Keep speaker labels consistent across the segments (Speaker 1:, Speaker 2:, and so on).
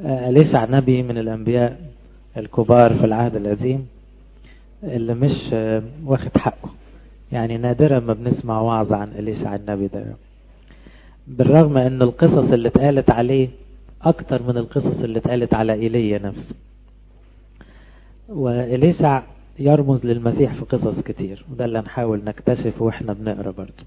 Speaker 1: أليسع نبي من الأنبياء الكبار في العهد القديم اللي مش واخد حقه يعني نادرا ما بنسمع وعظ عن أليسع النبي ده بالرغم ان القصص اللي اتقالت عليه اكتر من القصص اللي اتقالت على ايليا نفسه وإليسع يرمز للمسيح في قصص كتير وده اللي نحاول نكتشفه واحنا بنقرا برضه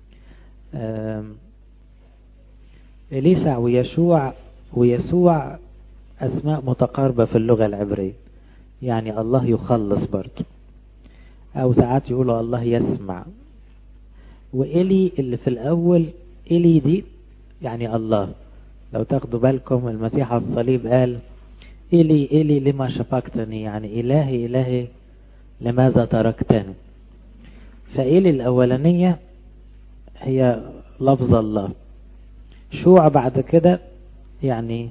Speaker 1: إليسع ويشوع ويسوع أسماء متقاربة في اللغة العبرية يعني الله يخلص برضه أو ساعات يقولوا الله يسمع وإلي اللي في الأول إلي دي يعني الله لو تاخدوا بالكم المسيح على الصليب قال إلي إلي لما شفقتني يعني إلهي إلهي لماذا تركتني فإلي الأولانية هي لفظ الله شوع بعد كده يعني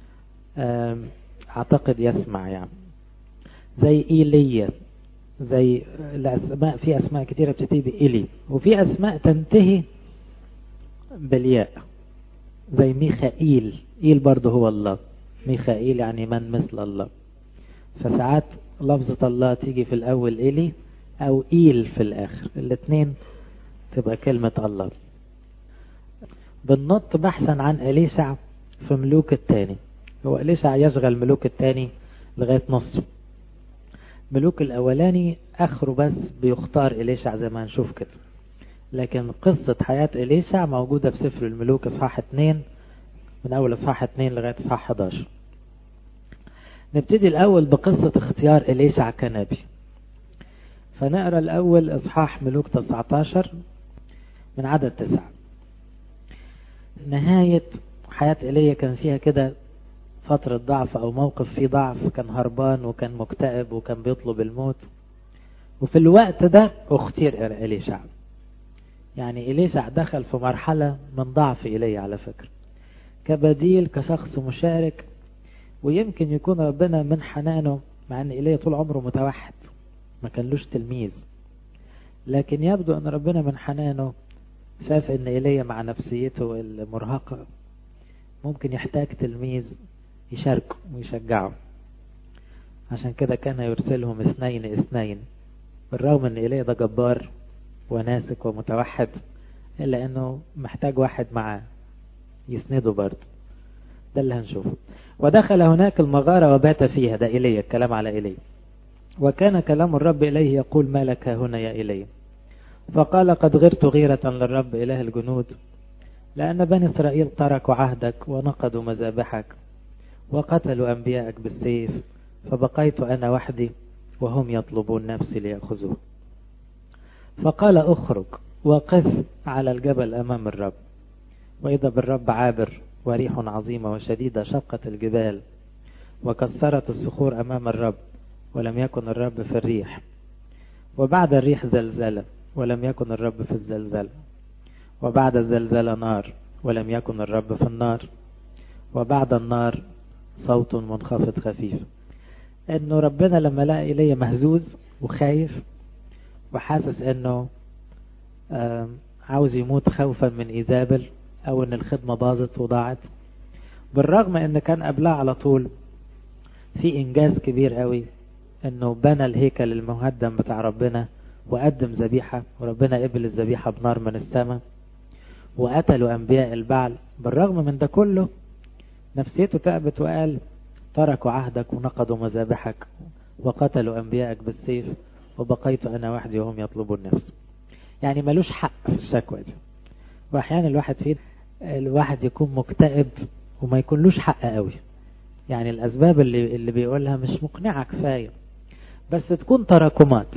Speaker 1: أعتقد يسمع يعني زي إيليا زي الأسماء في أسماء كتيرة بتنتهي بإلي وفي أسماء تنتهي بالياء زي ميخائيل إيل برضه هو الله ميخائيل يعني من مثل الله فساعات لفظة الله تيجي في الأول إلي أو إيل في الآخر الاثنين تبقى كلمة الله بالنط بحثا عن أليسع في ملوك الثاني هو أليسع يشغل ملوك الثاني لغاية نصه ملوك الأولاني آخره بس بيختار إليشع زي ما هنشوف كده لكن قصة حياة إليشع موجودة في سفر الملوك إصحاح 2 من أول إصحاح 2 لغاية إصحاح 11 نبتدي الأول بقصة اختيار إليشع كنبي فنقرأ الأول إصحاح ملوك 19 من عدد 9 نهاية حياة إيليا كان فيها كده فترة ضعف أو موقف فيه ضعف كان هربان وكان مكتئب وكان بيطلب الموت وفي الوقت ده اختير إليشع يعني إليشع دخل في مرحلة من ضعف إيليا على فكرة كبديل كشخص مشارك ويمكن يكون ربنا من حنانه مع ان إيليا طول عمره متوحد ما كانلوش تلميذ لكن يبدو ان ربنا من حنانه شاف ان إيليا مع نفسيته المرهقة ممكن يحتاج تلميذ يشاركه ويشجعه عشان كده كان يرسلهم اثنين اثنين بالرغم ان إيليا ده جبار وناسك ومتوحد إلا أنه محتاج واحد معاه يسنده برضه ده اللي هنشوفه ودخل هناك المغارة وبات فيها ده إلي الكلام على إلي وكان كلام الرب إليه يقول ما لك هنا يا إلي فقال قد غرت غيرة للرب إله الجنود لأن بني إسرائيل تركوا عهدك ونقضوا مذابحك وقتلوا أنبياءك بالسيف فبقيت أنا وحدي وهم يطلبون نفسي ليأخذوه فقال اخرج وقف على الجبل أمام الرب وإذا بالرب عابر وريح عظيمة وشديدة شقت الجبال وكسرت الصخور أمام الرب ولم يكن الرب في الريح وبعد الريح زلزلة ولم يكن الرب في الزلزلة وبعد الزلزلة نار ولم يكن الرب في النار وبعد النار صوت منخفض خفيف انه ربنا لما لقى إليه مهزوز وخايف وحاسس انه عاوز يموت خوفا من ايزابل او ان الخدمة باظت وضاعت بالرغم ان كان قبلها على طول في انجاز كبير قوي انه بنى الهيكل المهدم بتاع ربنا وقدم ذبيحة وربنا قبل الذبيحة بنار من السماء وقتلوا انبياء البعل بالرغم من ده كله نفسيته تعبت وقال تركوا عهدك ونقضوا مذابحك وقتلوا انبيائك بالسيف وبقيت أنا وحدي وهم يطلبون نفسي يعني ملوش حق في الشكوى دي وأحيانا الواحد فين الواحد يكون مكتئب وما يكونلوش حق قوي يعني الأسباب اللي, اللي بيقولها مش مقنعة كفاية بس تكون تراكمات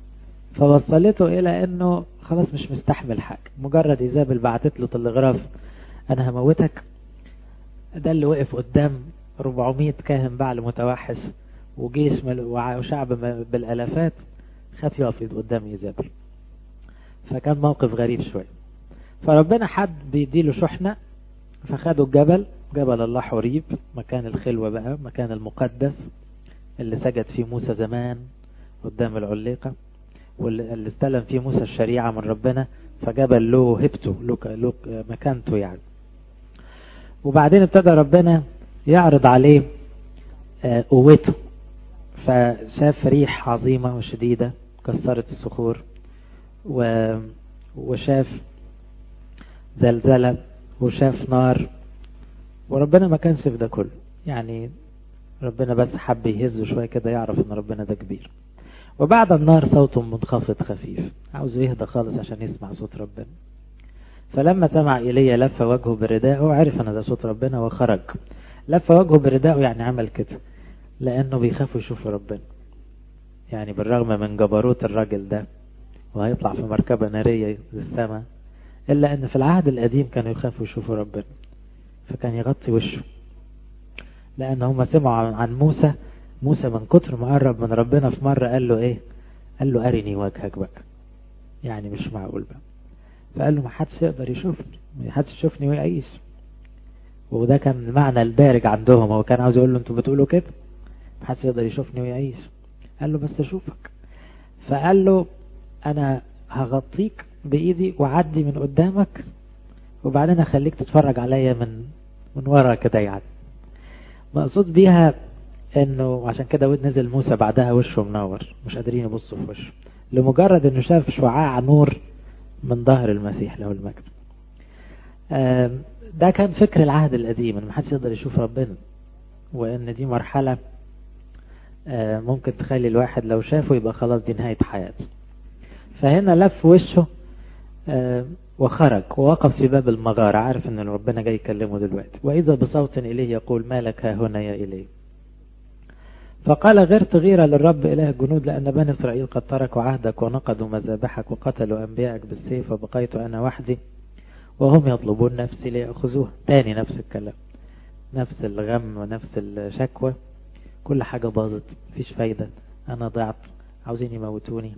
Speaker 1: فوصلته إلى أنه خلاص مش مستحمل حاجة مجرد إيزابل بعتت له تلغراف أنا هموتك ده اللي وقف قدام 400 كاهن بعل متوحش وجيش وشعب بالالافات خاف يقف قدام ايزابل فكان موقف غريب شوية فربنا حد بيديله شحنة فخدوا الجبل جبل الله حريب مكان الخلوة بقى مكان المقدس اللي سجد فيه موسى زمان قدام العليقة واللي استلم فيه موسى الشريعة من ربنا فجبل له هبته له, له مكانته يعني وبعدين ابتدى ربنا يعرض عليه قوته فشاف ريح عظيمة وشديدة كسرت الصخور و... وشاف زلزلة وشاف نار وربنا ما كانش في ده كله يعني ربنا بس حب يهزه شوية كده يعرف ان ربنا ده كبير وبعد النار صوت منخفض خفيف عاوز يهدى خالص عشان يسمع صوت ربنا فلما سمع إيليا لف وجهه بردائه عرف ان ده صوت ربنا وخرج لف وجهه بردائه يعني عمل كده لانه بيخاف يشوف ربنا يعني بالرغم من جبروت الراجل ده وهيطلع في مركبة نارية للسماء إلا أن في العهد القديم كانوا يخافوا يشوفوا ربنا فكان يغطي وشه لأن هم سمعوا عن موسى موسى من كتر ما قرب من ربنا في مرة قال له إيه قال له أرني وجهك بقى يعني مش معقول بقى فقال له ما حدش يقدر يشوفني ما حدش يشوفني ويعيش وده كان المعنى الدارج عندهم هو كان عاوز يقول له انتوا بتقولوا كده ما حدش يقدر يشوفني ويعيش قال له بس اشوفك فقال له انا هغطيك بايدي وعدي من قدامك وبعدين اخليك تتفرج عليا من من ورا كده يعني مقصود بيها انه عشان كده نزل موسى بعدها وشه منور مش قادرين يبصوا في وشه لمجرد انه شاف شعاع نور من ظهر المسيح له المجد ده كان فكر العهد القديم ان محدش يقدر يشوف ربنا وان دي مرحلة ممكن تخلي الواحد لو شافه يبقى خلاص دي نهاية حياته فهنا لف وشه وخرج ووقف في باب المغارة عارف ان ربنا جاي يكلمه دلوقتي وإذا بصوت إليه يقول ما لك ها هنا يا إليه فقال غرت غيرة للرب إله الجنود لأن بني إسرائيل قد تركوا عهدك ونقضوا مذابحك وقتلوا أنبيائك بالسيف وبقيت أنا وحدي وهم يطلبون نفسي ليأخذوها تاني نفس الكلام نفس الغم ونفس الشكوى كل حاجة باظت مفيش فايدة أنا ضعت عاوزين يموتوني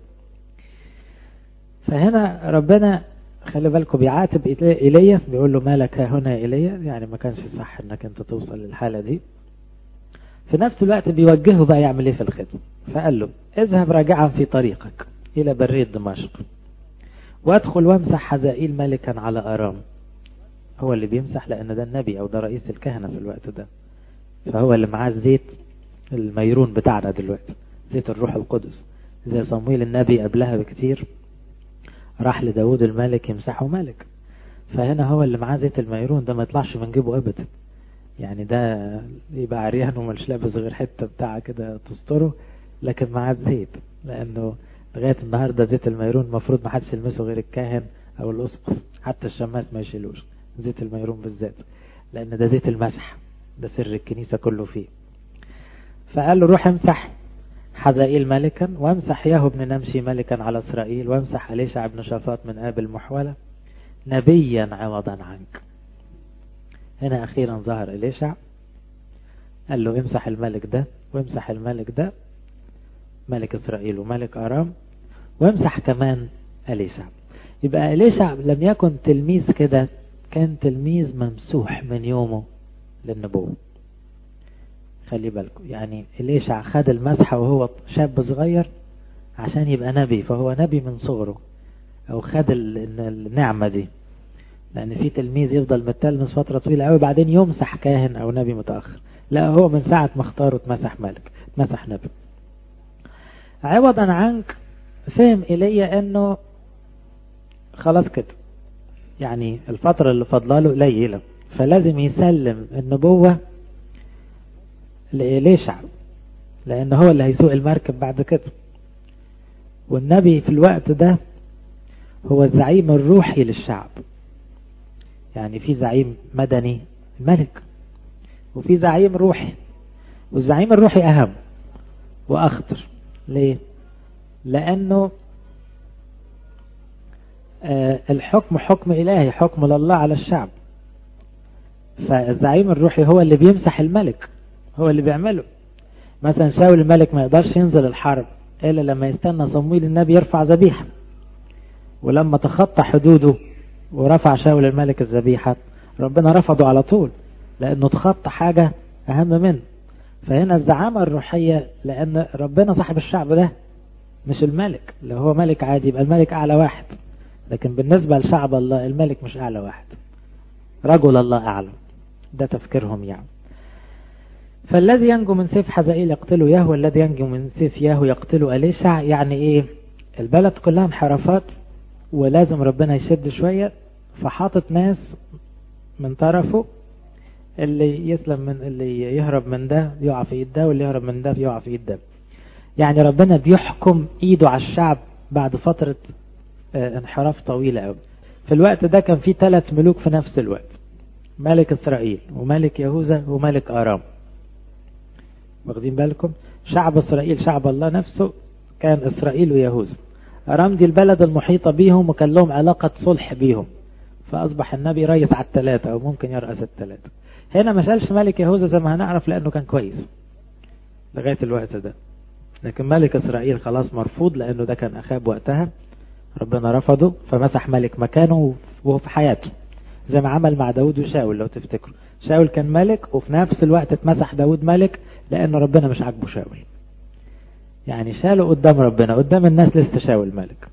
Speaker 1: فهنا ربنا خلي بالكم بيعاتب إليه بيقول له مالك ها هنا إليه يعني ما كانش صح انك انت توصل للحالة دي في نفس الوقت بيوجهه بقى يعمل ايه في الخدمة فقال له اذهب راجعا في طريقك الى برية دمشق وادخل وامسح حزائيل ملكا على ارام هو اللي بيمسح لان ده النبي او ده رئيس الكهنة في الوقت ده فهو اللي معاه الزيت الميرون بتاعنا دلوقتي زيت الروح القدس زي صمويل النبي قبلها بكتير راح لداود الملك يمسحه ملك فهنا هو اللي معاه زيت الميرون ده ما يطلعش من جيبه ابدا يعني ده يبقى عريان ومش لابس غير حتة بتاع كده تستره لكن معاه زيت لانه لغاية النهاردة زيت الميرون المفروض ما حدش يلمسه غير الكاهن او الاسقف حتى الشماس ما يشيلوش زيت الميرون بالذات لان ده زيت المسح ده سر الكنيسة كله فيه فقال له روح امسح حزائيل ملكا وامسح ياهو بن نمشي ملكا على إسرائيل وامسح أليشع بن شافات من آب المحولة نبيا عوضا عنك هنا أخيرا ظهر أليشع قال له امسح الملك ده وامسح الملك ده ملك إسرائيل وملك أرام وامسح كمان أليشع يبقى أليشع لم يكن تلميذ كده كان تلميذ ممسوح من يومه للنبوة خلي بالكم يعني إليشع خد المسحة وهو شاب صغير عشان يبقى نبي فهو نبي من صغره أو خد النعمة دي لأن في تلميذ يفضل متلمس فترة طويلة قوي بعدين يمسح كاهن أو نبي متأخر لا هو من ساعة ما اختاره اتمسح ملك اتمسح نبي عوضا عنك فهم إلي أنه خلاص كده يعني الفترة اللي فضلاله قليلة فلازم يسلم النبوة لإليشع لأن هو اللي هيسوق المركب بعد كده والنبي في الوقت ده هو الزعيم الروحي للشعب يعني في زعيم مدني ملك وفي زعيم روحي والزعيم الروحي أهم وأخطر ليه لأنه آه الحكم حكم إلهي حكم لله على الشعب فالزعيم الروحي هو اللي بيمسح الملك هو اللي بيعمله مثلا شاول الملك ما يقدرش ينزل الحرب إلا لما يستنى صمويل النبي يرفع ذبيحة ولما تخطى حدوده ورفع شاول الملك الذبيحة ربنا رفضه على طول لأنه تخطى حاجة أهم منه فهنا الزعامة الروحية لأن ربنا صاحب الشعب ده مش الملك لو هو ملك عادي يبقى الملك أعلى واحد لكن بالنسبة لشعب الله الملك مش أعلى واحد رجل الله أعلى ده تفكيرهم يعني فالذي ينجو من سيف حزائيل يقتله يهوى الذي ينجو من سيف ياهو يقتله أليشع يعني ايه البلد كلها انحرافات ولازم ربنا يشد شوية فحاطط ناس من طرفه اللي يسلم من اللي يهرب من ده يقع في ايد ده واللي يهرب من ده يقع في ايد ده يعني ربنا بيحكم ايده على الشعب بعد فترة انحراف طويلة قوي في الوقت ده كان في ثلاث ملوك في نفس الوقت ملك اسرائيل وملك يهوذا وملك ارام واخدين بالكم شعب اسرائيل شعب الله نفسه كان اسرائيل ويهوذا ارام دي البلد المحيطة بيهم وكان لهم علاقة صلح بيهم فاصبح النبي ريس على الثلاثة او ممكن يرأس الثلاثة هنا ما شالش ملك يهوذا زي ما هنعرف لانه كان كويس لغاية الوقت ده لكن ملك اسرائيل خلاص مرفوض لانه ده كان اخاب وقتها ربنا رفضه فمسح ملك مكانه وهو في حياته زي ما عمل مع داود وشاول لو تفتكروا شاول كان ملك وفي نفس الوقت اتمسح داود ملك لأن ربنا مش عاجبه شاول يعني شاله قدام ربنا قدام الناس لسه شاول ملك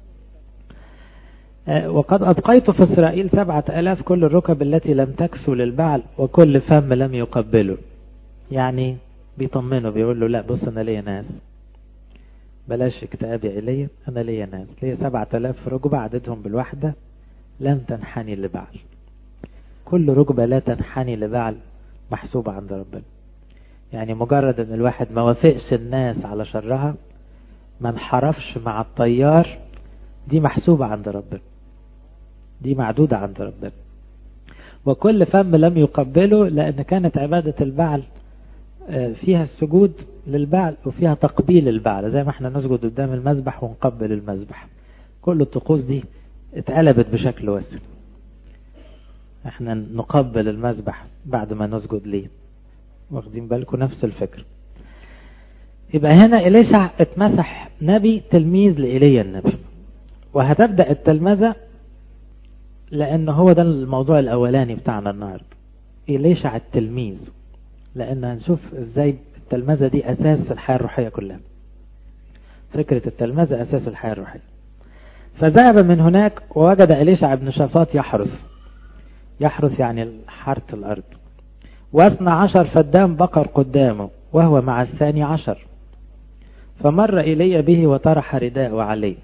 Speaker 1: وقد أبقيت في إسرائيل سبعة ألاف كل الركب التي لم تكسو للبعل وكل فم لم يقبله يعني بيطمنه بيقول له لا بص أنا ليا ناس بلاش اكتئاب يا إلي أنا ليا ناس ليا سبعة ألاف ركبة عددهم بالوحدة لم تنحني لبعل كل ركبة لا تنحني لبعل محسوبة عند ربنا يعني مجرد ان الواحد ما وافقش الناس على شرها ما انحرفش مع الطيار دي محسوبة عند ربنا دي معدودة عند ربنا وكل فم لم يقبله لأن كانت عبادة البعل فيها السجود للبعل وفيها تقبيل البعل زي ما احنا نسجد قدام المذبح ونقبل المذبح كل الطقوس دي اتقلبت بشكل واسع احنا نقبل المذبح بعد ما نسجد ليه واخدين بالكم نفس الفكر يبقى هنا إليشع اتمسح نبي تلميذ لإيليا النبي وهتبدأ التلمذة لأن هو ده الموضوع الأولاني بتاعنا النهاردة إليشع التلميذ لأن هنشوف ازاي التلمذة دي أساس الحياة الروحية كلها فكرة التلمذة أساس الحياة الروحية فذهب من هناك ووجد إليشع بن شافاط يحرث يحرث يعني حرث الأرض واثنى عشر فدام بقر قدامه وهو مع الثاني عشر فمر إلي به وطرح رداءه عليه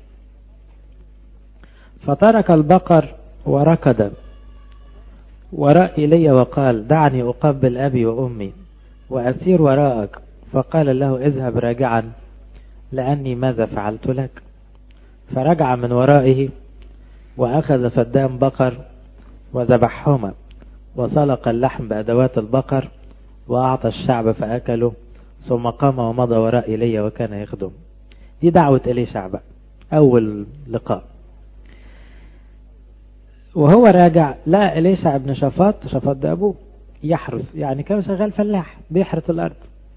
Speaker 1: فترك البقر وركض وراء إلي وقال دعني أقبل أبي وأمي وأسير وراءك فقال له اذهب راجعا لأني ماذا فعلت لك فرجع من ورائه وأخذ فدام بقر وذبحهما وسلق اللحم بأدوات البقر وأعطى الشعب فأكلوا ثم قام ومضى وراء إلي وكان يخدم دي دعوة إليشع بقى أول لقاء وهو راجع لا إليشع ابن شفاط شفاط ده أبوه يحرث يعني كان شغال فلاح بيحرث الأرض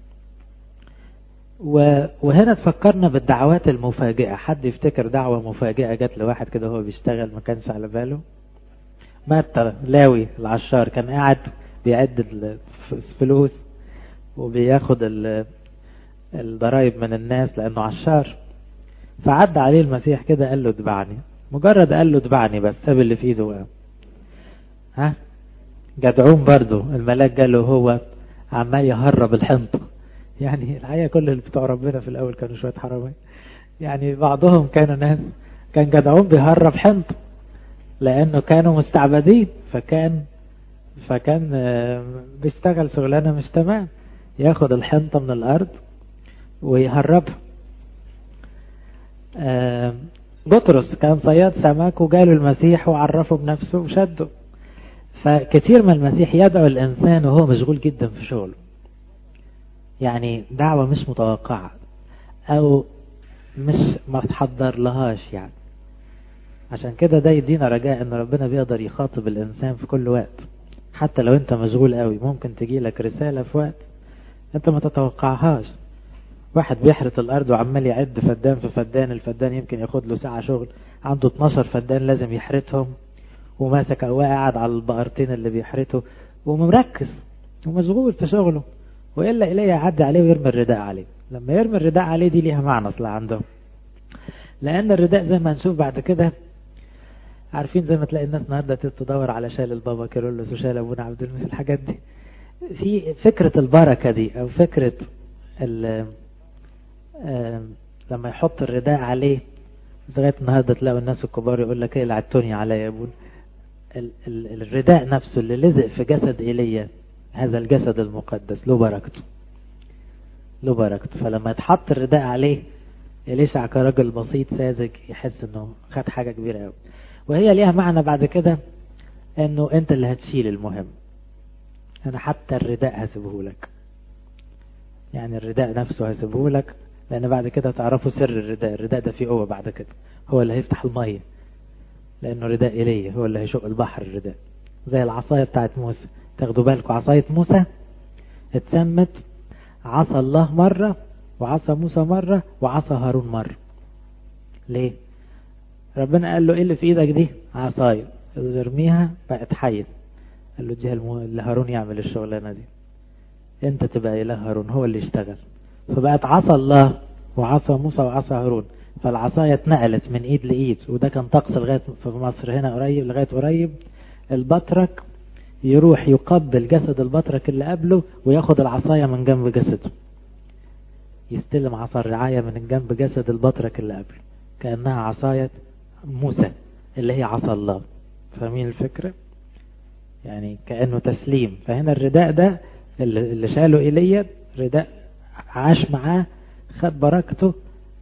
Speaker 1: وهنا تفكرنا بالدعوات المفاجئة حد يفتكر دعوة مفاجئة جت لواحد كده هو بيشتغل ما كانش على باله مات لاوي العشار كان قاعد بيعد الفلوس وبياخد الضرايب من الناس لانه عشار فعد عليه المسيح كده قال له اتبعني مجرد قال له اتبعني بس ساب اللي في ايده وقام ها جدعون برضو الملاك قال له هو عمال يهرب الحنطه يعني الحقيقه كل اللي بتوع ربنا في الاول كانوا شويه حراميه يعني بعضهم كانوا ناس كان جدعون بيهرب حنطه لانه كانوا مستعبدين فكان فكان بيشتغل شغلانه مش تمام ياخد الحنطه من الارض ويهربها بطرس كان صياد سمك وجاله المسيح وعرفه بنفسه وشده فكثير ما المسيح يدعو الانسان وهو مشغول جدا في شغله يعني دعوة مش متوقعة او مش ما تحضر لهاش يعني عشان كده ده يدينا رجاء ان ربنا بيقدر يخاطب الانسان في كل وقت حتى لو انت مشغول قوي ممكن تجي لك رسالة في وقت انت ما تتوقعهاش واحد بيحرث الارض وعمال يعد فدان في فدان الفدان يمكن ياخد له ساعة شغل عنده 12 فدان لازم يحرثهم وماسك او قاعد على البقرتين اللي بيحرثوا ومركز ومشغول في شغله والا اليه يعدي عليه ويرمي الرداء عليه لما يرمي الرداء عليه دي ليها معنى اصلا عندهم لان الرداء زي ما نشوف بعد كده عارفين زي ما تلاقي الناس النهارده تدور على شال البابا كيرلس وشال ابونا عبد المسيح الحاجات دي في فكرة البركة دي او فكرة ال لما يحط الرداء عليه لغاية النهاردة تلاقوا الناس الكبار يقول لك ايه لعبتوني عليا يا ابونا الرداء نفسه اللي لزق في جسد ايليا هذا الجسد المقدس له بركته له بركته فلما يتحط الرداء عليه إليشع كراجل بسيط ساذج يحس انه خد حاجة كبيرة قوي وهي ليها معنى بعد كده انه انت اللي هتشيل المهم انا حتى الرداء هسيبه لك يعني الرداء نفسه هسيبه لك لان بعد كده تعرفوا سر الرداء الرداء ده فيه قوة بعد كده هو اللي هيفتح المية لانه رداء ايليا هو اللي هيشق البحر الرداء زي العصاية بتاعت موسى تاخدوا بالكم عصاية موسى اتسمت عصا الله مرة وعصا موسى مرة وعصا هارون مرة ليه ربنا قال له ايه اللي في ايدك دي عصاية ارميها بقت حية قال له اديها لهارون يعمل الشغلانة دي انت تبقى اله هارون هو اللي يشتغل فبقت عصا الله وعصا موسى وعصا هارون فالعصاية اتنقلت من ايد لايد وده كان طقس لغاية في مصر هنا قريب لغاية قريب البطرك يروح يقبل جسد البطرك اللي قبله وياخد العصاية من جنب جسده يستلم عصا الرعاية من جنب جسد البطرك اللي قبله كأنها عصاية موسى اللي هي عصا الله فاهمين الفكرة يعني كأنه تسليم فهنا الرداء ده اللي شاله إيليا رداء عاش معاه خد بركته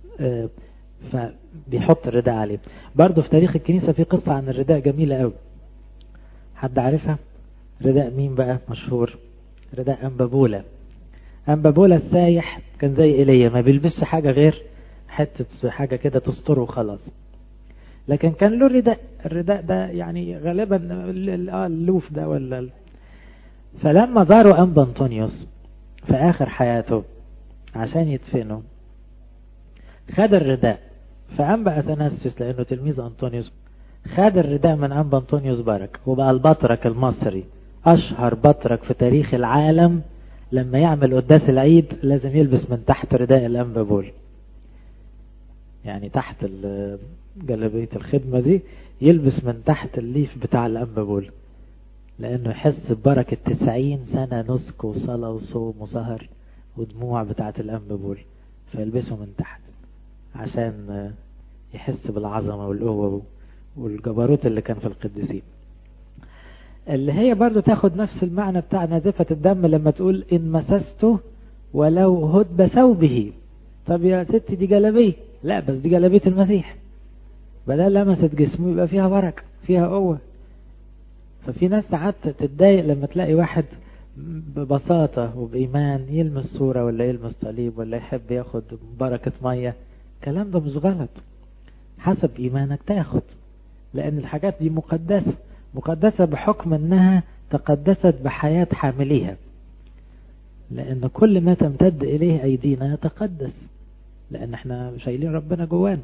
Speaker 1: فبيحط الرداء عليه برضه في تاريخ الكنيسة في قصة عن الرداء جميلة قوي حد عارفها رداء مين بقى مشهور رداء أنبابولا أنبابولا السايح كان زي إيليا ما بيلبسش حاجة غير حتة حاجة كده تستره وخلاص لكن كان له رداء الرداء ده يعني غالبا اللوف ده ولا فلما زاروا أنبا أنطونيوس في آخر حياته عشان يدفنه خد الرداء فأنبا أثناسيوس لأنه تلميذ أنطونيوس خد الرداء من أنبا أنطونيوس بارك وبقى البطرك المصري أشهر بطرك في تاريخ العالم لما يعمل قداس العيد لازم يلبس من تحت رداء الأنبابول يعني تحت جلبية الخدمة دي يلبس من تحت الليف بتاع الأنبابول لأنه يحس ببركة تسعين سنة نسك وصلاة وصوم وسهر ودموع بتاعة الأنبابول فيلبسه من تحت عشان يحس بالعظمة والقوة والجبروت اللي كان في القديسين اللي هي برضو تاخد نفس المعنى بتاع نازفة الدم لما تقول إن مسسته ولو هدب ثوبه طب يا ستي دي جلبية لا بس دي جلبية المسيح بدل لمست جسمه يبقى فيها بركة فيها قوة ففي ناس ساعات تتضايق لما تلاقي واحد ببساطة وبإيمان يلمس صورة ولا يلمس صليب ولا يحب ياخد بركة مية الكلام ده مش غلط حسب إيمانك تاخد لأن الحاجات دي مقدسة مقدسة بحكم أنها تقدست بحياة حامليها لأن كل ما تمتد إليه أيدينا يتقدس لأن احنا شايلين ربنا جوانا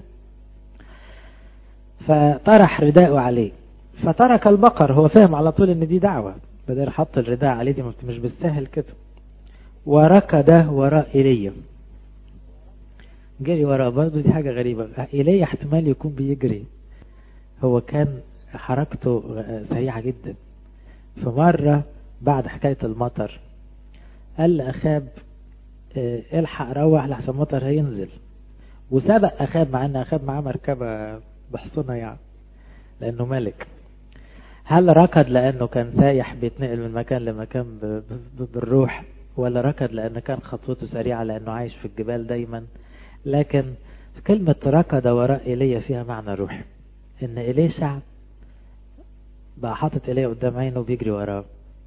Speaker 1: فطرح رداءه عليه فترك البقر هو فهم على طول ان دي دعوة بدل حط الرداء عليه دي مش بالسهل كده وركض وراء إيليا جري وراء برضه دي حاجة غريبة إيليا احتمال يكون بيجري هو كان حركته سريعة جدا فمرة بعد حكاية المطر قال لأخاب الحق روح لحسن المطر هينزل وسبق أخاب مع أن أخاب معاه مركبة بحصنة يعني لأنه ملك هل ركض لأنه كان سايح بيتنقل من مكان لمكان بالروح ولا ركض لأنه كان خطوته سريعة لأنه عايش في الجبال دايما لكن كلمة ركض وراء إيليا فيها معنى روحي إن إليشع بقى حاطط إيليا قدام عينه وبيجري وراه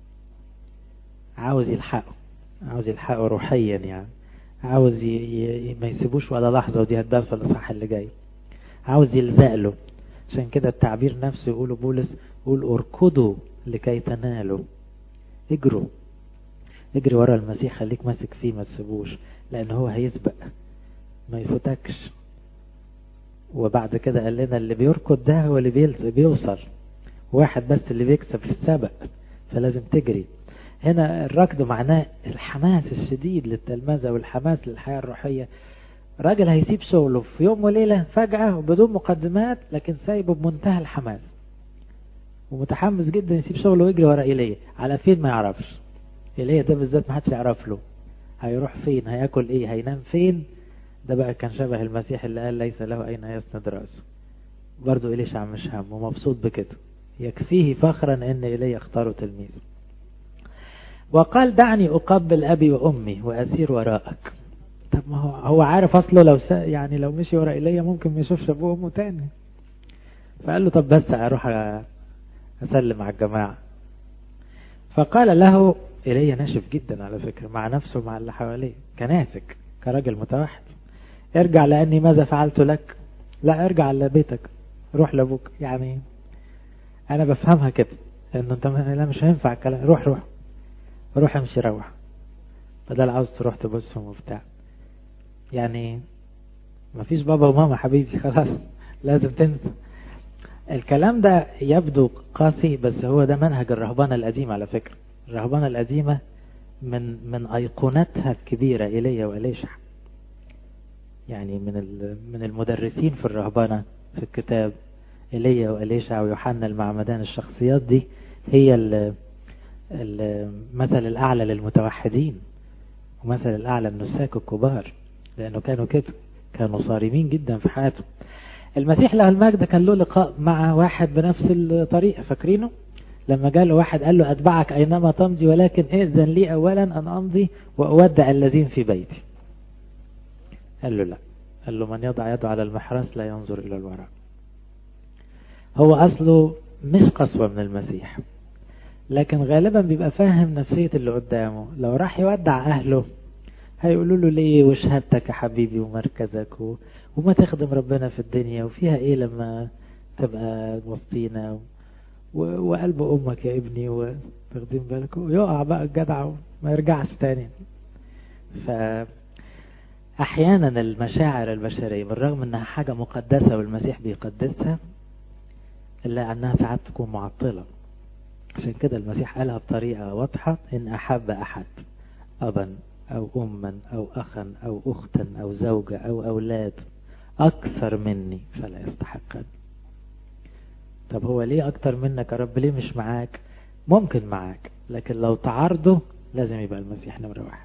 Speaker 1: عاوز يلحقه عاوز يلحقه روحيا يعني عاوز ي... ي... ما يسيبوش ولا لحظة ودي هتبان في الإصحاح اللي جاي عاوز يلزق له عشان كده التعبير نفسه يقوله بولس يقول اركضوا لكي تنالوا اجروا اجري ورا المسيح خليك ماسك فيه ما تسيبوش لان هو هيسبق ما يفوتكش وبعد كده قال لنا اللي بيركض ده هو اللي بيوصل واحد بس اللي بيكسب في السبق فلازم تجري هنا الركض معناه الحماس الشديد للتلمذة والحماس للحياة الروحية راجل هيسيب شغله في يوم وليلة فجأة وبدون مقدمات لكن سايبه بمنتهى الحماس ومتحمس جدا يسيب شغله ويجري ورا إيليا على فين ما يعرفش ايليا ده بالذات ما حدش يعرف له هيروح فين هياكل ايه هينام فين ده بقى كان شبه المسيح اللي قال ليس له اين يسند راسه برضه إليشع مش هم ومبسوط بكده يكفيه فخرا ان ايليا اختاره تلميذ وقال دعني اقبل ابي وامي واسير وراءك طب ما هو هو عارف اصله لو س... يعني لو مشي ورا ايليا ممكن ما يشوفش ابوه وامه تاني فقال له طب بس اروح اسلم على الجماعه فقال له ايليا ناشف جدا على فكره مع نفسه ومع اللي حواليه كنافك كراجل متوحد ارجع لاني ماذا فعلت لك لا ارجع لبيتك روح لابوك يعني انا بفهمها كده انه انت لا مش هينفع الكلام روح روح روح امشي روح بدل عاوز تروح تبصهم وبتاع يعني مفيش بابا وماما حبيبي خلاص لازم تنسى الكلام ده يبدو قاسي بس هو ده منهج الرهبانة القديمة على فكرة الرهبانة القديمة من من أيقونتها الكبيرة إيليا وإليشع يعني من من المدرسين في الرهبانة في الكتاب إيليا وإليشع ويوحنا المعمدان الشخصيات دي هي المثل الأعلى للمتوحدين ومثل الأعلى النساك الكبار لأنه كانوا كده كانوا صارمين جدا في حياتهم المسيح له المجد كان له لقاء مع واحد بنفس الطريقة فاكرينه لما جاء واحد قال له أتبعك أينما تمضي ولكن إذن لي أولا أن أمضي وأودع الذين في بيتي قال له لا قال له من يضع يده على المحرس لا ينظر إلى الوراء هو أصله مش قسوة من المسيح لكن غالبا بيبقى فاهم نفسية اللي قدامه لو راح يودع أهله هيقولوا له ليه وشهادتك يا حبيبي ومركزك و... وما تخدم ربنا في الدنيا وفيها ايه لما تبقى وسطينا و... وقلب امك يا ابني واخدين بالك ويقع بقى الجدع وما يرجعش تاني ف احيانا المشاعر البشريه بالرغم انها حاجه مقدسه والمسيح بيقدسها الا انها ساعات تكون معطله عشان كده المسيح قالها بطريقه واضحه ان احب احد ابا أو أما أو أخا أو أختا أو زوجة أو أولاد أكثر مني فلا يستحقني طب هو ليه أكتر منك يا رب ليه مش معاك ممكن معاك لكن لو تعارضه لازم يبقى المسيح نمرة واحد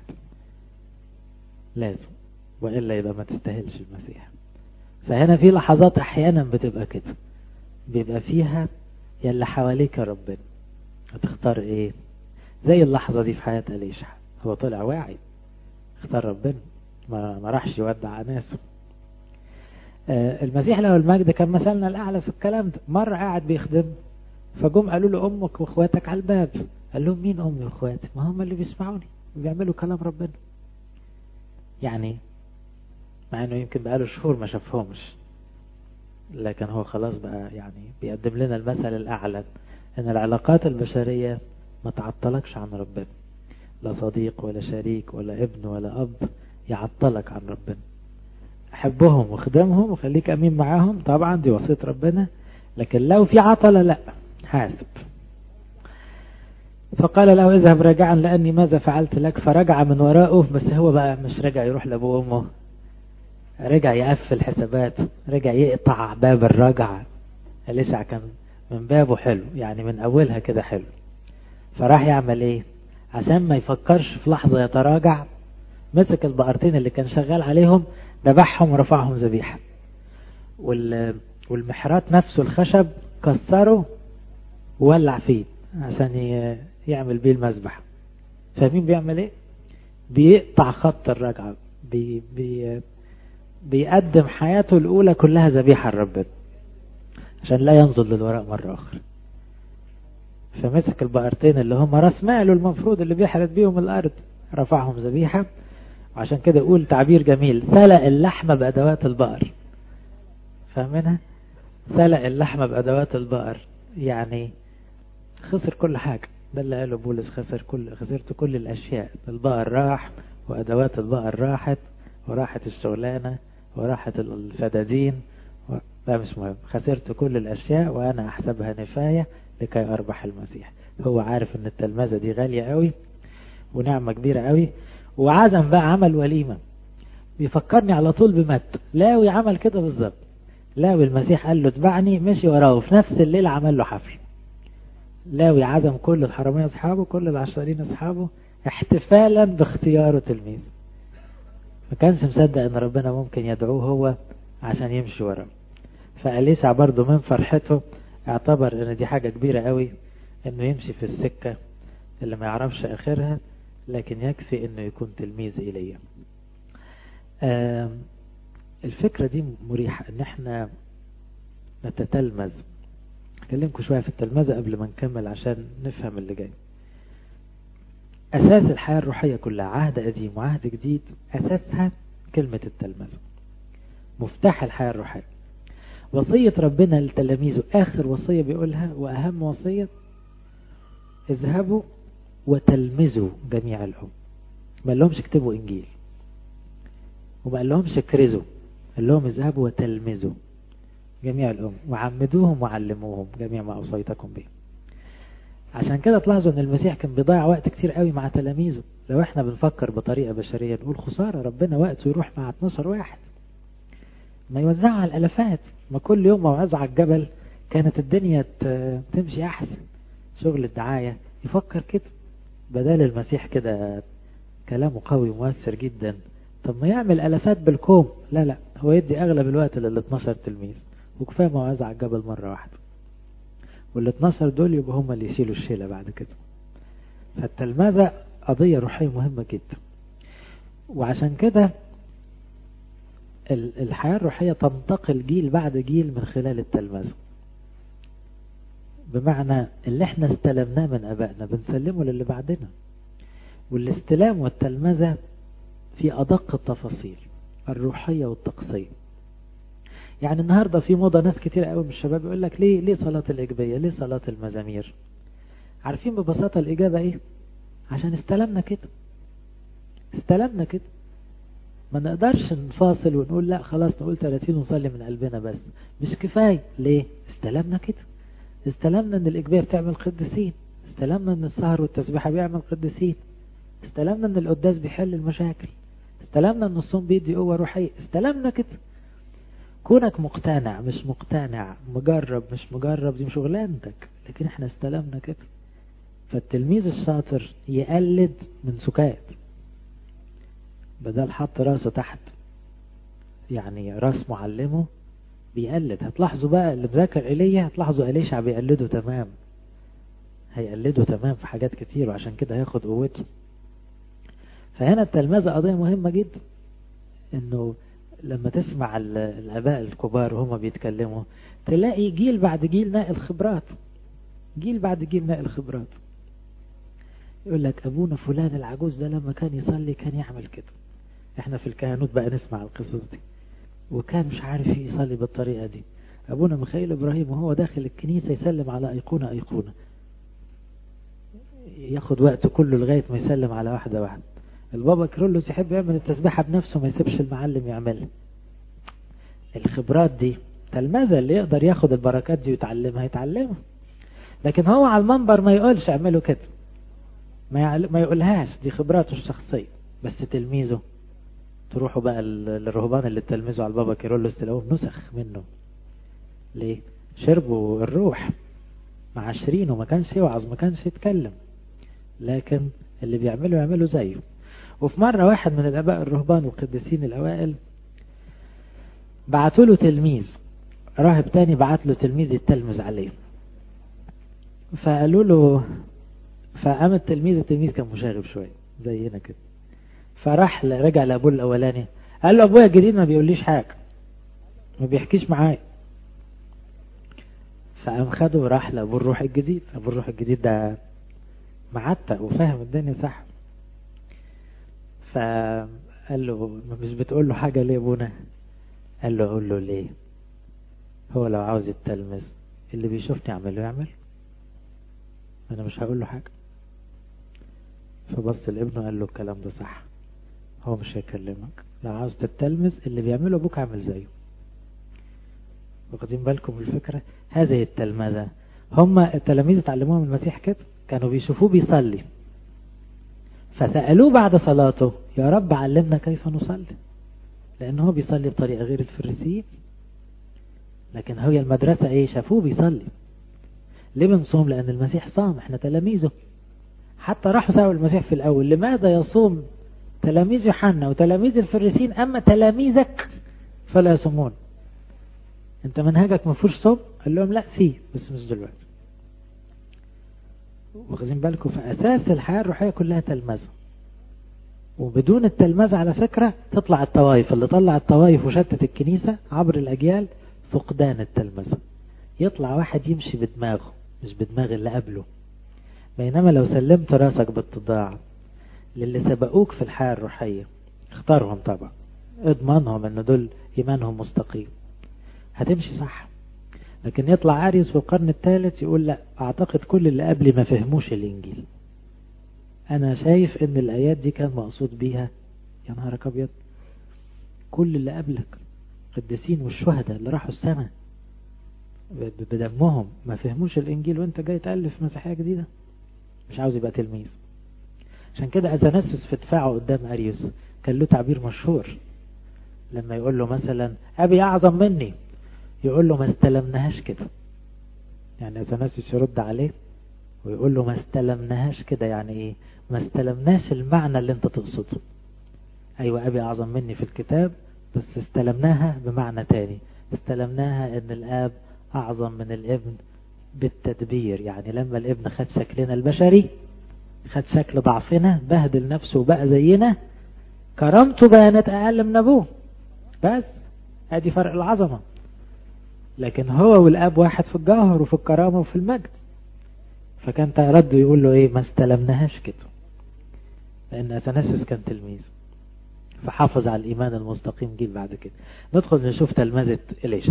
Speaker 1: لازم وإلا يبقى ما تستاهلش المسيح فهنا في لحظات أحيانا بتبقى كده بيبقى فيها يلي حواليك يا ربنا هتختار ايه زي اللحظة دي في حياة أليشع هو طلع واعي اختار ربنا ما, ما راحش يودع ناسه آه المسيح له المجد كان مثلنا الأعلى في الكلام ده مرة قاعد بيخدم فجم قالوا له أمك وإخواتك على الباب قال لهم مين أمي وإخواتي ما هم اللي بيسمعوني وبيعملوا كلام ربنا يعني مع انه يمكن بقاله شهور ما شافهمش لكن هو خلاص بقى يعني بيقدم لنا المثل الأعلى ان العلاقات البشرية ما تعطلكش عن ربنا لا صديق ولا شريك ولا ابن ولا أب يعطلك عن ربنا حبهم وخدمهم وخليك أمين معاهم طبعا دي وصية ربنا لكن لو في عطلة لا حاسب فقال له اذهب راجعا لأني ماذا فعلت لك فرجع من وراءه بس هو بقى مش رجع يروح لأبوه وأمه رجع يقفل حساباته رجع يقطع باب الرجعة لسه كان من بابه حلو يعني من أولها كده حلو فراح يعمل ايه عشان ما يفكرش في لحظة يتراجع مسك البقرتين اللي كان شغال عليهم ذبحهم ورفعهم ذبيحة والمحرات نفسه الخشب كسره وولع فيه عشان يعمل بيه المذبح فاهمين بيعمل ايه بيقطع خط الرجعة بي بي بيقدم حياته الأولى كلها ذبيحة لربنا عشان لا ينظر للوراء مرة أخرى فمسك البقرتين اللي هم راس ماله المفروض اللي بيحرث بيهم الأرض رفعهم ذبيحة وعشان كده يقول تعبير جميل سلق اللحمة بأدوات البقر فاهمينها سلق اللحمة بأدوات البقر يعني خسر كل حاجة ده اللي قاله بولس خسر كل خسرت كل الأشياء البقر راح وأدوات البقر راحت وراحت الشغلانة وراحت الفدادين و... لا مش مهم خسرت كل الأشياء وأنا أحسبها نفاية لكي أربح المسيح هو عارف أن التلمذة دي غالية قوي ونعمة كبيرة قوي وعزم بقى عمل وليمة بيفكرني على طول بمت لاوي عمل كده بالظبط لاوي المسيح قال له اتبعني مشي وراه في نفس الليل عمل له حفل لاوي عزم كل الحرامية أصحابه كل العشرين أصحابه احتفالا باختياره تلميذ ما كانش مصدق ان ربنا ممكن يدعوه هو عشان يمشي وراه فأليسع برضه من فرحته اعتبر ان دي حاجة كبيرة قوي انه يمشي في السكة اللي ما يعرفش اخرها لكن يكفي انه يكون تلميذ ايليا الفكرة دي مريحة ان احنا نتتلمذ اكلمكم شوية في التلمذة قبل ما نكمل عشان نفهم اللي جاي اساس الحياة الروحية كلها عهد قديم وعهد جديد اساسها كلمة التلمذة مفتاح الحياة الروحية وصية ربنا لتلاميذه آخر وصية بيقولها وأهم وصية اذهبوا وتلمذوا جميع الأم ما قال لهمش اكتبوا إنجيل وما قال لهمش اكرزوا قال لهم اذهبوا وتلمذوا جميع الأم وعمدوهم وعلموهم جميع ما أوصيتكم به عشان كده تلاحظوا ان المسيح كان بيضيع وقت كتير قوي مع تلاميذه لو احنا بنفكر بطريقة بشرية نقول خسارة ربنا وقته يروح مع 12 واحد ما يوزعها على الالافات ما كل يوم موعظة على الجبل كانت الدنيا تمشي احسن شغل الدعاية يفكر كده بدل المسيح كده كلامه قوي ومؤثر جدا طب ما يعمل الافات بالكوم لا لا هو يدي اغلب الوقت لل 12 تلميذ وكفايه موعظة على الجبل مرة واحدة وال 12 دول يبقى هم اللي يشيلوا الشيلة بعد كده فالتلمذة قضية روحية مهمة جدا وعشان كده الحياة الروحية تنتقل جيل بعد جيل من خلال التلمذة بمعنى اللي احنا استلمناه من ابائنا بنسلمه للي بعدنا والاستلام والتلمذة في ادق التفاصيل الروحية والطقسية يعني النهاردة في موضة ناس كتير قوي من الشباب يقول لك ليه ليه صلاة الإجبية ليه صلاة المزامير عارفين ببساطة الإجابة إيه عشان استلمنا كده استلمنا كده ما نقدرش نفاصل ونقول لا خلاص نقول 30 ونصلي من قلبنا بس مش كفاية ليه استلمنا كده استلمنا ان الإجبية بتعمل قديسين استلمنا ان السهر والتسبيحة بيعمل قديسين استلمنا ان القداس بيحل المشاكل استلمنا ان الصوم بيدي قوة روحية استلمنا كده كونك مقتنع مش مقتنع مجرب مش مجرب دي مش شغلانتك لكن احنا استلمنا كده فالتلميذ الشاطر يقلد من سكات بدل حط راسه تحت يعني راس معلمه بيقلد هتلاحظوا بقى اللي مذاكر ايليا هتلاحظوا اليشع بيقلده تمام هيقلده تمام في حاجات كتير وعشان كده هياخد قوته فهنا التلمذة قضية مهمة جدا انه لما تسمع الاباء الكبار وهم بيتكلموا تلاقي جيل بعد جيل ناقل خبرات جيل بعد جيل ناقل خبرات يقول لك ابونا فلان العجوز ده لما كان يصلي كان يعمل كده احنا في الكهنوت بقى نسمع القصص دي وكان مش عارف يصلي بالطريقة دي ابونا ميخائيل ابراهيم وهو داخل الكنيسة يسلم على ايقونة ايقونة ياخد وقته كله لغاية ما يسلم على واحدة واحدة البابا كرولوس يحب يعمل التسبيحة بنفسه ما يسيبش المعلم يعملها الخبرات دي تلمذة اللي يقدر ياخد البركات دي ويتعلمها يتعلمها لكن هو على المنبر ما يقولش اعملوا كده ما ما يقولهاش دي خبراته الشخصية بس تلميذه تروحوا بقى للرهبان اللي تلمذوا على البابا كيرلس تلاقوه نسخ منه ليه شربوا الروح معاشرينه ما كانش يوعظ ما كانش يتكلم لكن اللي بيعمله يعمله زيه وفي مرة واحد من الآباء الرهبان والقديسين الأوائل بعتوا له تلميذ راهب تاني بعت له تلميذ يتلمذ عليه فقالوا له فقام التلميذ التلميذ كان مشاغب شوية زينا كده فراح رجع لأبوه الأولاني قال له أبويا الجديد ما بيقوليش حاجة ما بيحكيش معايا فقام خده وراح لأبوه الروح الجديد أبوه الروح الجديد ده معتق وفاهم الدنيا صح فقال له مش بتقول له حاجة ليه ابونا قال له اقول له ليه هو لو عاوز يتلمذ اللي بيشوفني اعمله يعمل انا مش هقول له حاجة فبص لابنه قال له الكلام ده صح هو مش هيكلمك لو عاوز تتلمذ اللي بيعمله ابوك اعمل زيه واخدين بالكم الفكرة هذه التلمذة هم التلاميذ اتعلموها من المسيح كده كانوا بيشوفوه بيصلي فسألوه بعد صلاته يا رب علمنا كيف نصلي لأنه هو بيصلي بطريقة غير الفريسيين لكن هي المدرسة ايه شافوه بيصلي ليه بنصوم لأن المسيح صام احنا تلاميذه حتى راحوا سألوا المسيح في الأول لماذا يصوم تلاميذ يوحنا وتلاميذ الفريسين أما تلاميذك فلا يصومون انت منهجك ما فيهوش صوم قال لهم لا فيه بس مش دلوقتي واخدين بالكم في أساس الحياة الروحية كلها تلمذة وبدون التلمذة على فكرة تطلع الطوائف اللي طلع الطوائف وشتت الكنيسة عبر الأجيال فقدان التلمذة يطلع واحد يمشي بدماغه مش بدماغ اللي قبله بينما لو سلمت راسك بالتضاع للي سبقوك في الحياة الروحية اختارهم طبعا اضمنهم ان دول ايمانهم مستقيم هتمشي صح لكن يطلع اريوس في القرن الثالث يقول لا اعتقد كل اللي قبلي ما فهموش الانجيل انا شايف ان الايات دي كان مقصود بيها يا نهارك ابيض كل اللي قبلك قديسين والشهداء اللي راحوا السماء بدمهم ما فهموش الانجيل وانت جاي تالف مسيحيه جديده مش عاوز يبقى تلميذ عشان كده اثناسيوس في دفاعه قدام اريوس كان له تعبير مشهور لما يقول له مثلا ابي اعظم مني يقول له ما استلمناهاش كده يعني اثناسيوس يرد عليه ويقول له ما استلمناهاش كده يعني ايه ما استلمناش المعنى اللي انت تقصده ايوه ابي اعظم مني في الكتاب بس استلمناها بمعنى تاني استلمناها ان الاب اعظم من الابن بالتدبير يعني لما الابن خد شكلنا البشري خد شكل ضعفنا بهدل نفسه وبقى زينا كرامته بانت اقل من ابوه بس ادي فرق العظمة لكن هو والاب واحد في الجوهر وفي الكرامة وفي المجد فكان رده يقول له ايه ما استلمناهاش كده لان اثناسيوس كان تلميذ فحافظ على الايمان المستقيم جيل بعد كده ندخل نشوف تلمذة اليشع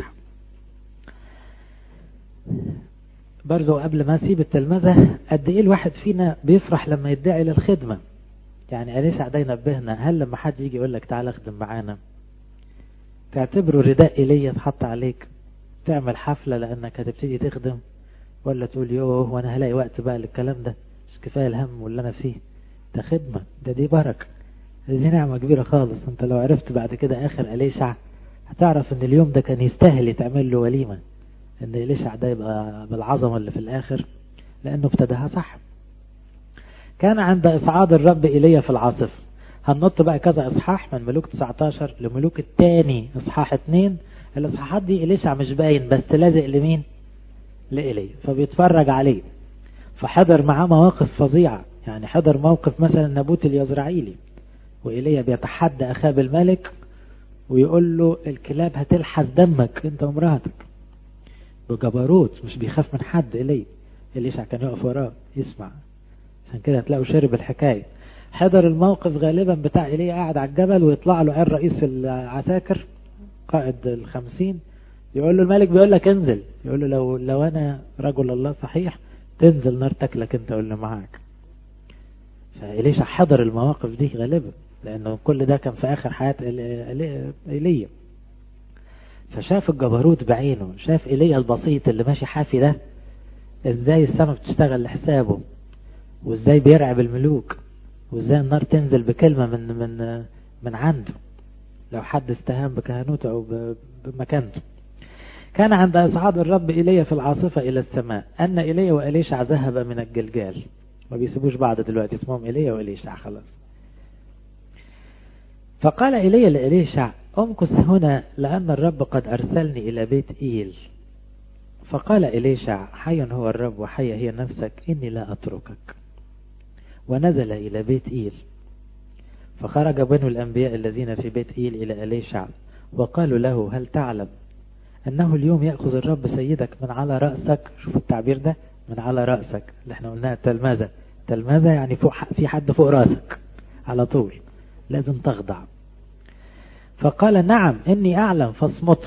Speaker 1: برضو قبل ما اسيب التلمذة قد ايه الواحد فينا بيفرح لما يدعي للخدمة يعني أليسع ده ينبهنا هل لما حد يجي يقول لك تعالى اخدم معانا تعتبره رداء إلي اتحط عليك تعمل حفلة لأنك هتبتدي تخدم ولا تقول يوه وانا هلاقي وقت بقى للكلام ده مش كفاية الهم واللي انا فيه ده خدمة ده دي بركة دي نعمة كبيرة خالص انت لو عرفت بعد كده اخر أليشع هتعرف ان اليوم ده كان يستاهل يتعمل له وليمة ان إليشع ده يبقى بالعظمة اللي في الاخر لانه ابتداها صح كان عند اصعاد الرب إلي في العاصفة هننط بقى كذا اصحاح من ملوك 19 لملوك الثاني اصحاح 2 الاصحاحات دي إليشع مش باين بس لازق لمين لإلي فبيتفرج عليه فحضر معاه مواقف فظيعة يعني حضر موقف مثلا نبوت اليزرعيلي وإيليا بيتحدى أخاب الملك ويقول له الكلاب هتلحس دمك انت ومراتك بجبروت مش بيخاف من حد إلي إليشع كان يقف وراه يسمع عشان كده هتلاقوا شرب الحكاية حضر الموقف غالبا بتاع إيليا قاعد على الجبل ويطلع له عين رئيس العساكر قائد الخمسين يقول له الملك بيقول لك انزل يقول له لو لو انا رجل الله صحيح تنزل نار تاكلك انت واللي معاك فإليشع حضر المواقف دي غالبا لانه كل ده كان في اخر حياة ايليا فشاف الجبروت بعينه شاف ايليا البسيط اللي ماشي حافي ده ازاي السماء بتشتغل لحسابه وازاي بيرعب الملوك وازاي النار تنزل بكلمة من من من عنده لو حد استهان بكهنوته او بمكانته كان عند إصعاد الرب إلي في العاصفة إلى السماء أن إلي وإليشع ذهب من الجلجال ما بيسيبوش بعض دلوقتي اسمهم إلي وإليشع خلاص فقال إلي لإليشع أمكث هنا لأن الرب قد أرسلني إلى بيت إيل فقال إليشع حي هو الرب وحي هي نفسك إني لا أتركك ونزل إلى بيت إيل فخرج بنو الأنبياء الذين في بيت إيل إلى إليشع وقالوا له هل تعلم أنه اليوم يأخذ الرب سيدك من على رأسك شوف التعبير ده من على رأسك اللي احنا قلناها تلمذة تلمذة يعني فوق في حد فوق رأسك على طول لازم تخضع فقال نعم إني أعلم فاصمته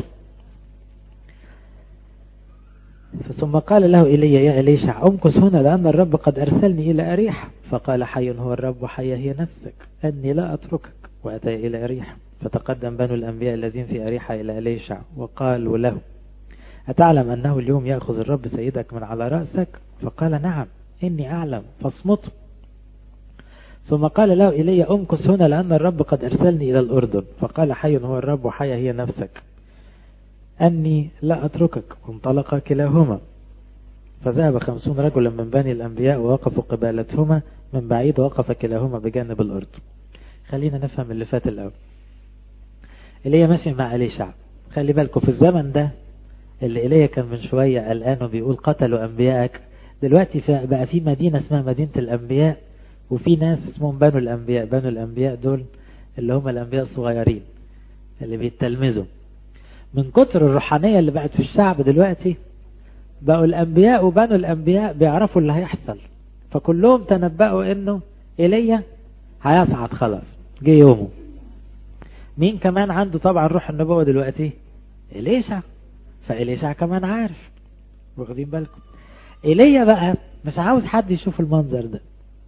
Speaker 1: ثم قال له إلي يا إليشع أمكث هنا لأن الرب قد أرسلني إلى أريح فقال حي هو الرب وحي هي نفسك أني لا أتركك وأتى إلى أريح فتقدم بنو الأنبياء الذين في أريحة إلى أليشع وقالوا له أتعلم أنه اليوم يأخذ الرب سيدك من على رأسك فقال نعم إني أعلم فاصمته ثم قال له إلي أمكث هنا لأن الرب قد أرسلني إلى الأردن فقال حي هو الرب وحي هي نفسك أني لا أتركك وانطلق كلاهما فذهب خمسون رجلا من بني الأنبياء ووقفوا قبالتهما من بعيد وقف كلاهما بجانب الأرض خلينا نفهم اللي فات الأول إيليا ماشي مع إليشع خلي بالكم في الزمن ده اللي إيليا كان من شوية قلقان وبيقول قتلوا أنبيائك دلوقتي بقى في مدينة اسمها مدينة الأنبياء وفي ناس اسمهم بنو الأنبياء بنو الأنبياء دول اللي هم الأنبياء الصغيرين اللي بيتلمذوا من كتر الروحانية اللي بقت في الشعب دلوقتي بقوا الأنبياء وبنو الأنبياء بيعرفوا اللي هيحصل فكلهم تنبأوا إنه إيليا هيصعد خلاص جه يومه مين كمان عنده طبعا روح النبوة دلوقتي إليشع فإليشع كمان عارف واخدين بالكم إيليا بقى مش عاوز حد يشوف المنظر ده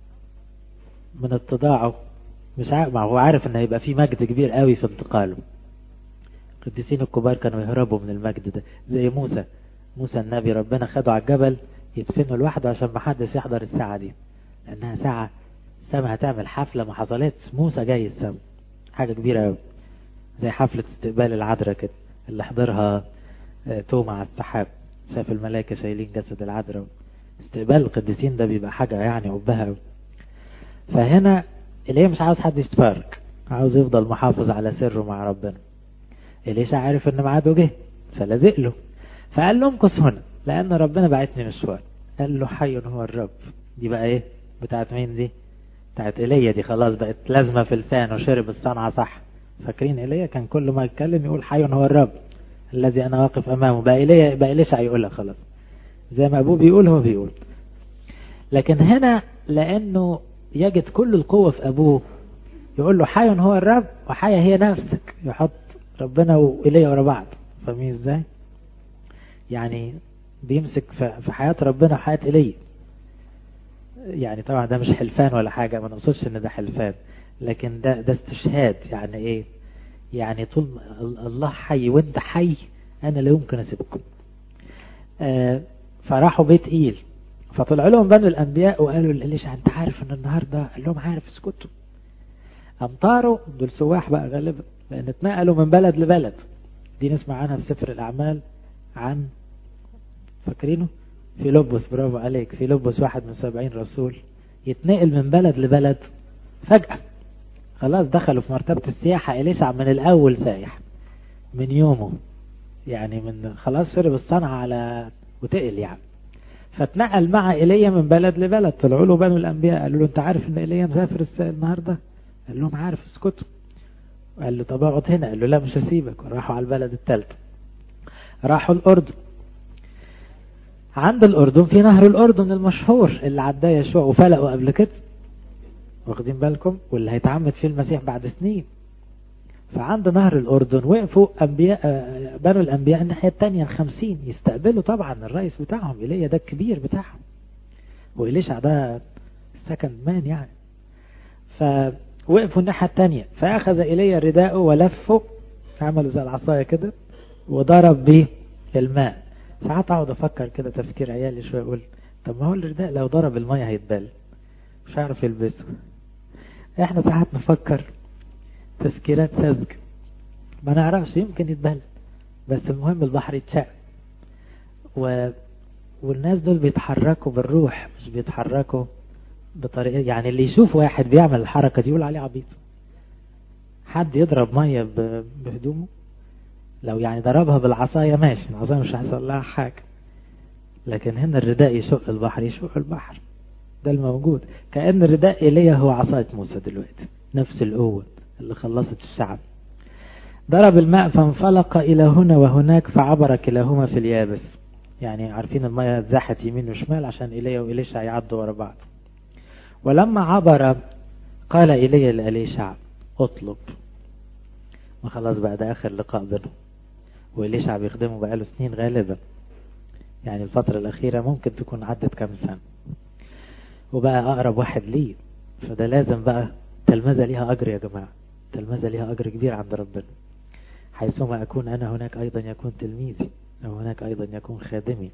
Speaker 1: من اتضاعه مش عارف ما هو عارف ان هيبقى في مجد كبير قوي في انتقاله القديسين الكبار كانوا يهربوا من المجد ده زي موسى موسى النبي ربنا خده على الجبل يدفنه لوحده عشان ما حدش يحضر الساعة دي لأنها ساعة السما هتعمل حفلة ما حصلتش موسى جاي السما حاجة كبيرة قوي زي حفلة استقبال العذراء كده اللي حضرها توما على السحاب شاف الملائكة شايلين جسد العذراء استقبال القديسين ده بيبقى حاجة يعني قبها قوي فهنا اللي هي مش عاوز حد يتفرج عاوز يفضل محافظ على سره مع ربنا إليشا عارف ان ميعاده جه فلازق له فقال له امكث هنا لان ربنا بعتني مشوار قال له حي هو الرب دي بقى ايه بتاعت مين دي بتاعت ايليا دي خلاص بقت لازمه في لسانه شرب الصنعه صح فاكرين ايليا كان كل ما يتكلم يقول حي هو الرب الذي انا واقف امامه بقى ايليا بقى إليشع يقولها خلاص زي ما ابوه بيقول هو بيقول لكن هنا لانه يجد كل القوه في ابوه يقول له حي هو الرب وحيا هي نفسك يحط ربنا وإيليا ورا بعض فاهمين ازاي يعني بيمسك في حياة ربنا وحياة إيليا يعني طبعا ده مش حلفان ولا حاجة ما نقصدش ان ده حلفان لكن ده ده استشهاد يعني ايه يعني طول الله حي وانت حي انا لا يمكن اسيبكم آه فراحوا بيت ايل فطلعوا لهم بنو الانبياء وقالوا لإليشع انت عارف ان النهارده قال لهم عارف اسكتوا امطاروا دول سواح بقى غالبا لان اتنقلوا من بلد لبلد دي نسمع عنها في سفر الاعمال عن فاكرينه في لبس برافو عليك في لبس واحد من سبعين رسول يتنقل من بلد لبلد فجأة خلاص دخلوا في مرتبة السياحة إليسع من الأول سايح من يومه يعني من خلاص شرب الصنعة على وتقل يعني فاتنقل مع إيليا من بلد لبلد طلعوا له بنو الأنبياء قالوا له أنت عارف إن إيليا مسافر النهاردة قال لهم عارف اسكتوا قال له طب اقعد هنا قال له لا مش هسيبك وراحوا على البلد الثالثة راحوا الأردن عند الأردن في نهر الأردن المشهور اللي عداه يشوع وفلقوا قبل كده واخدين بالكم واللي هيتعمد فيه المسيح بعد سنين فعند نهر الأردن وقفوا أنبياء بنو الأنبياء الناحية التانية الخمسين يستقبلوا طبعا الرئيس بتاعهم إيليا ده الكبير بتاعهم وإليشع ده سكند مان يعني فوقفوا الناحية التانية فأخذ إيليا رداءه ولفه عملوا زي العصاية كده وضرب به الماء ساعات اقعد افكر كده تفكير عيالي شويه اقول طب ما هو الرداء لو ضرب الميه هيتبل مش عارف يلبسه احنا ساعات نفكر تفكيرات ساذجه ما نعرفش يمكن يتبل بس المهم البحر يتشق و... والناس دول بيتحركوا بالروح مش بيتحركوا بطريقه يعني اللي يشوف واحد بيعمل الحركه دي يقول عليه عبيط حد يضرب ميه ب... بهدومه لو يعني ضربها بالعصاية ماشي العصاية مش هيحصل لها حاجة لكن هنا الرداء يشق البحر يشق البحر ده الموجود كأن الرداء إيليا هو عصاية موسى دلوقتي نفس القوة اللي خلصت الشعب ضرب الماء فانفلق إلى هنا وهناك فعبر كلاهما في اليابس يعني عارفين المية اتزحت يمين وشمال عشان إيليا وإليشع يعدوا ورا بعض ولما عبر قال إيليا لإليشع اطلب ما خلاص بقى ده آخر لقاء بينهم وإليشع بيخدمه بقاله سنين غالبا يعني الفترة الأخيرة ممكن تكون عدت كام سنة وبقى أقرب واحد ليه فده لازم بقى تلمذة ليها أجر يا جماعة تلمذة ليها أجر كبير عند ربنا حيثما أكون أنا هناك أيضا يكون تلميذي أو هناك أيضا يكون خادمي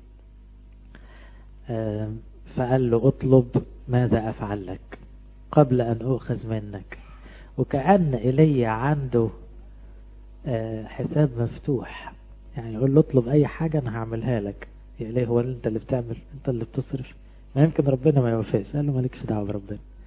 Speaker 1: فقال له اطلب ماذا أفعل لك قبل أن أؤخذ منك وكأن إلي عنده حساب مفتوح يعني يقول له اطلب اي حاجة انا هعملها لك يا ليه هو انت اللي بتعمل انت اللي بتصرف ما يمكن ربنا ما يوافقش قال له مالكش دعوه بربنا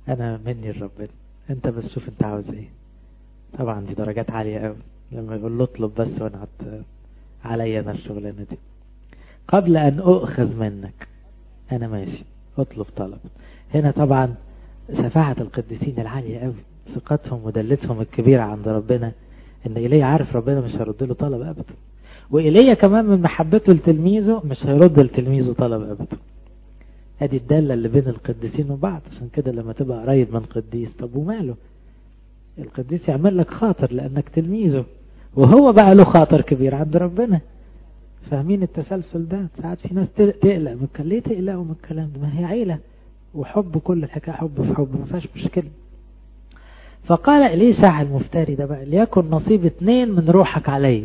Speaker 1: انا مني لربنا انت بس شوف انت عاوز ايه طبعا دي درجات عالية قوي لما يقول له اطلب بس وانا هت... عليا انا الشغلانة دي قبل ان اؤخذ منك انا ماشي اطلب طلب هنا طبعا شفاعة القديسين العالية قوي ثقتهم ودلتهم الكبيرة عند ربنا ان ايليا عارف ربنا مش هيرد له طلب ابدا وايليا كمان من محبته لتلميذه مش هيرد لتلميذه طلب ابدا ادي الدالة اللي بين القديسين وبعض عشان كده لما تبقى قريب من قديس طب وماله القديس يعمل لك خاطر لانك تلميذه وهو بقى له خاطر كبير عند ربنا فاهمين التسلسل ده ساعات في ناس تقلق من ليه تقلقوا من الكلام ده ما هي عيلة وحب كل الحكاية حب في حب ما فيهاش مشكلة فقال إليشع المفتري ده بقى ليكن نصيب اتنين من روحك علي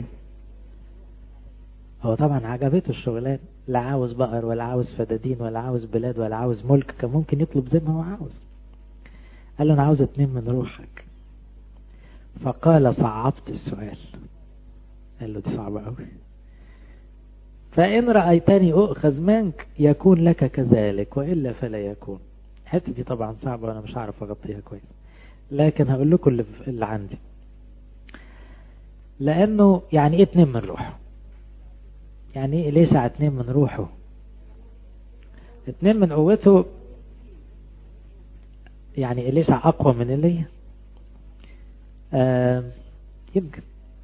Speaker 1: هو طبعا عجبته الشغلان لا عاوز بقر ولا عاوز فدادين ولا عاوز بلاد ولا عاوز ملك كان ممكن يطلب زي ما هو عاوز قال له انا عاوز اتنين من روحك فقال صعبت السؤال قال له دي صعبة قوي فإن رأيتني أؤخذ منك يكون لك كذلك وإلا فلا يكون الحته دي طبعا صعبة وأنا مش عارف أغطيها كويس لكن هقول لكم اللي, اللي عندي لأنه يعني إيه اتنين من روحه يعني إيه ليش اتنين من روحه اتنين من قوته يعني إليشع أقوى من إليه آه يمكن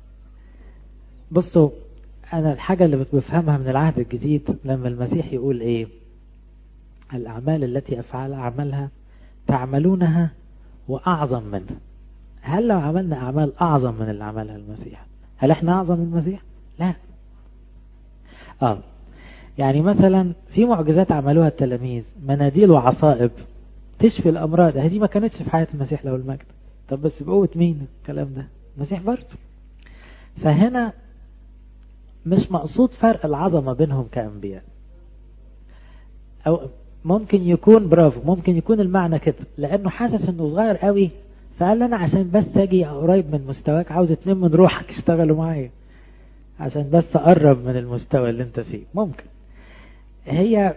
Speaker 1: بصوا أنا الحاجة اللي بفهمها من العهد الجديد لما المسيح يقول إيه الأعمال التي أفعل أعملها تعملونها وأعظم منها هل لو عملنا أعمال أعظم من اللي عملها المسيح هل إحنا أعظم من المسيح لا آه يعني مثلا في معجزات عملوها التلاميذ مناديل وعصائب تشفي الأمراض هذه ما كانتش في حياة المسيح له المجد طب بس بقوة مين الكلام ده المسيح برضه فهنا مش مقصود فرق العظمة بينهم كأنبياء أو ممكن يكون برافو ممكن يكون المعنى كده لأنه حاسس أنه صغير قوي فقال لي أنا عشان بس أجي قريب من مستواك عاوز اتنين من روحك يشتغلوا معايا عشان بس أقرب من المستوى اللي أنت فيه ممكن هي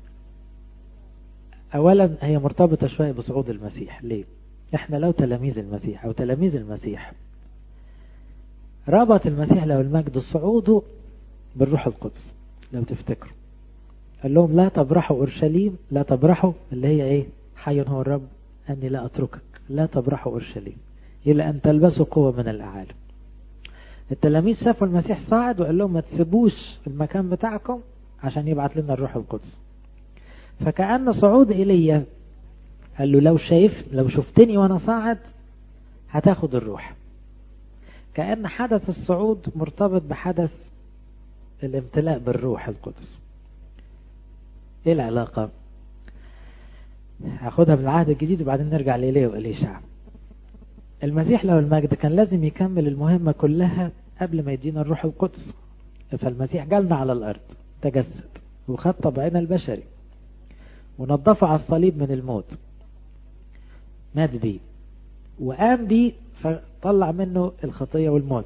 Speaker 1: أولا هي مرتبطة شوية بصعود المسيح ليه احنا لو تلاميذ المسيح أو تلاميذ المسيح ربط المسيح له المجد صعوده بالروح القدس لو تفتكروا قال لهم لا تبرحوا أورشليم لا تبرحوا اللي هي ايه حي هو الرب أني لا أتركك لا تبرحوا أورشليم إلى أن تلبسوا قوة من الأعالي التلاميذ شافوا المسيح صاعد وقال لهم ما تسيبوش المكان بتاعكم عشان يبعت لنا الروح القدس فكأن صعود إيليا قال له لو شايف لو شفتني وانا صاعد هتاخد الروح كأن حدث الصعود مرتبط بحدث الامتلاء بالروح القدس ايه العلاقة هاخدها من العهد الجديد وبعدين نرجع لإليه وإليشع المسيح له المجد كان لازم يكمل المهمة كلها قبل ما يدينا الروح القدس فالمسيح جالنا على الأرض تجسد وخد طبعنا البشري ونظفه على الصليب من الموت مات بيه وقام بيه فطلع منه الخطية والموت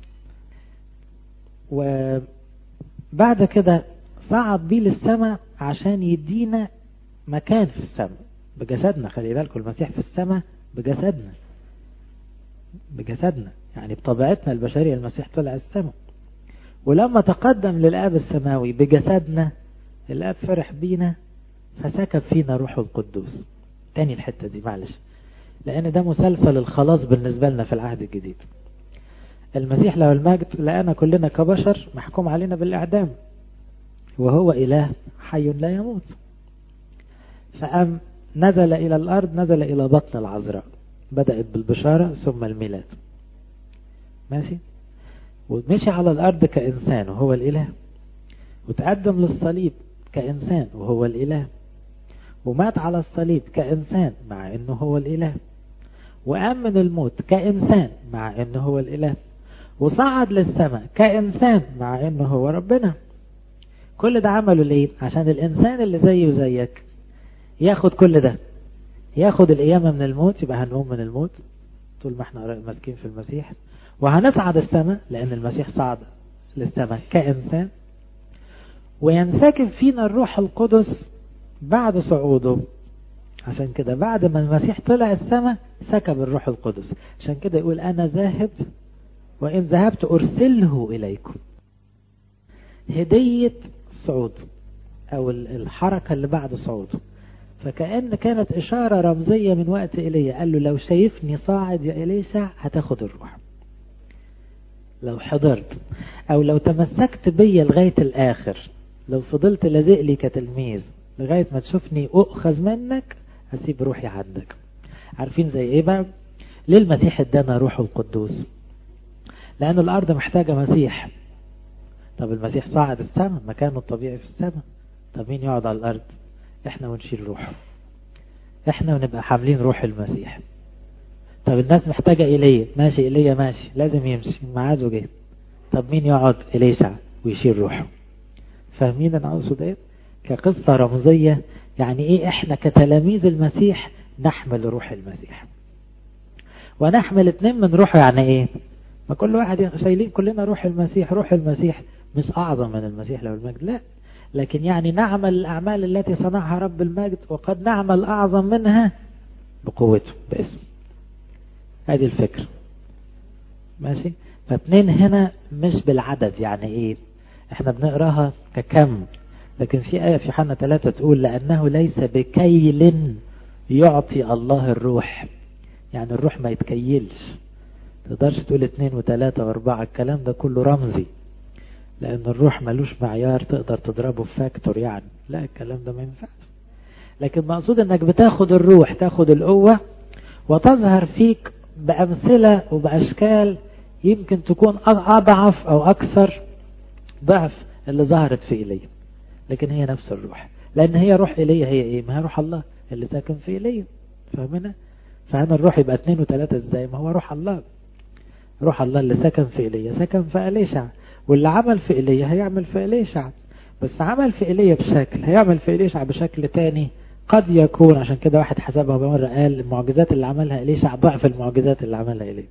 Speaker 1: وبعد كده صعد بيه للسماء عشان يدينا مكان في السماء بجسدنا خلي بالكم المسيح في السماء بجسدنا بجسدنا يعني بطبيعتنا البشرية المسيح طلع السماء ولما تقدم للآب السماوي بجسدنا الآب فرح بينا فسكب فينا روح القدوس تاني الحتة دي معلش لأن ده مسلسل الخلاص بالنسبة لنا في العهد الجديد المسيح له المجد لقانا كلنا كبشر محكوم علينا بالإعدام وهو إله حي لا يموت فأم نزل إلى الأرض نزل إلى بطن العذراء بدأت بالبشارة ثم الميلاد ماشي ومشي على الأرض كإنسان وهو الإله وتقدم للصليب كإنسان وهو الإله ومات على الصليب كإنسان مع أنه هو الإله وقام من الموت كإنسان مع أنه هو الإله وصعد للسماء كإنسان مع أنه هو ربنا كل ده عمله ليه عشان الإنسان اللي زيه وزيك ياخد كل ده ياخد القيامة من الموت يبقى هنقوم من الموت طول ما احنا ماسكين في المسيح وهنصعد السماء لأن المسيح صعد للسماء كإنسان وينسكب فينا الروح القدس بعد صعوده عشان كده بعد ما المسيح طلع السماء سكب الروح القدس عشان كده يقول أنا ذاهب وإن ذهبت أرسله إليكم هدية صعود أو الحركة اللي بعد صعوده فكأن كانت إشارة رمزية من وقت إلي قال له لو شايفني صاعد يا إليسع هتاخد الروح لو حضرت أو لو تمسكت بيا لغاية الآخر لو فضلت لازق لي كتلميذ لغاية ما تشوفني أؤخذ منك أسيب روحي عندك عارفين زي إيه بقى ليه المسيح ادانا روحه القدوس لأن الأرض محتاجة مسيح طب المسيح صعد السماء مكانه الطبيعي في السماء طب مين يقعد على الأرض احنا ونشيل روحه احنا ونبقى حاملين روح المسيح طب الناس محتاجة إليه ماشي إليه ماشي لازم يمشي ميعاده جه طب مين يقعد إليشع ويشيل روحه فاهمين أنا أقصد إيه كقصة رمزية يعني إيه إحنا كتلاميذ المسيح نحمل روح المسيح ونحمل اتنين من روحه يعني إيه ما كل واحد شايلين كلنا روح المسيح روح المسيح مش أعظم من المسيح لو المجد لا لكن يعني نعمل الأعمال التي صنعها رب المجد وقد نعمل أعظم منها بقوته باسمه هذه الفكرة ماشي فاتنين هنا مش بالعدد يعني ايه احنا بنقراها ككم لكن في آية في حنا ثلاثة تقول لأنه ليس بكيل يعطي الله الروح يعني الروح ما يتكيلش تقدرش تقول اتنين وتلاتة واربعة الكلام ده كله رمزي لأن الروح ملوش معيار تقدر تضربه في فاكتور يعني لا الكلام ده ما ينفعش لكن مقصود انك بتاخد الروح تاخد القوة وتظهر فيك بأمثلة وبأشكال يمكن تكون أضعف أو أكثر ضعف اللي ظهرت في إيليا لكن هي نفس الروح لأن هي روح إيليا هي إيه ما هي روح الله اللي ساكن في إيليا فاهمنا فهنا الروح يبقى اثنين وثلاثة ازاي ما هو روح الله روح الله اللي سكن في إيليا سكن في إليشع واللي عمل في إيليا هيعمل في إليشع بس عمل في إيليا بشكل هيعمل في إليشع بشكل تاني قد يكون عشان كده واحد حسبها مرة قال المعجزات اللي عملها إليشع ضعف المعجزات اللي عملها إليه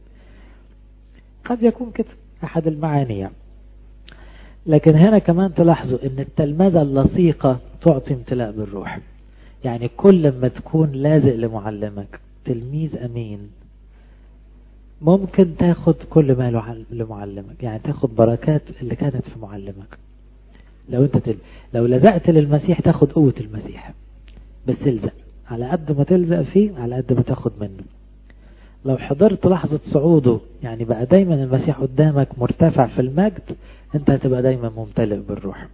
Speaker 1: قد يكون كده أحد المعاني يعني. لكن هنا كمان تلاحظوا ان التلمذة اللصيقة تعطي امتلاء بالروح يعني كل ما تكون لازق لمعلمك تلميذ امين ممكن تاخد كل ما لمعلمك يعني تاخد بركات اللي كانت في معلمك لو انت تل... لو لزقت للمسيح تاخد قوة المسيح بس الزق على قد ما تلزق فيه على قد ما تاخد منه لو حضرت لحظة صعوده يعني بقى دايما المسيح قدامك مرتفع في المجد انت هتبقى دايما ممتلئ بالروح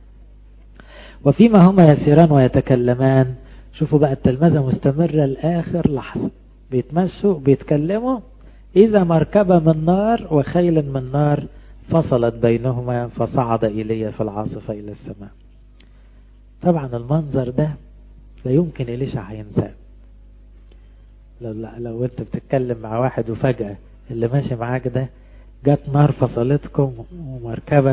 Speaker 1: وفيما هما يسيران ويتكلمان شوفوا بقى التلمذة مستمرة لآخر لحظة بيتمشوا بيتكلموا إذا مركبة من نار وخيل من نار فصلت بينهما فصعد إلي في العاصفة إلى السماء طبعا المنظر ده لا يمكن إليشع هينساه لو, لو انت بتتكلم مع واحد وفجأة اللي ماشي معاك ده جت نار فصلتكم ومركبة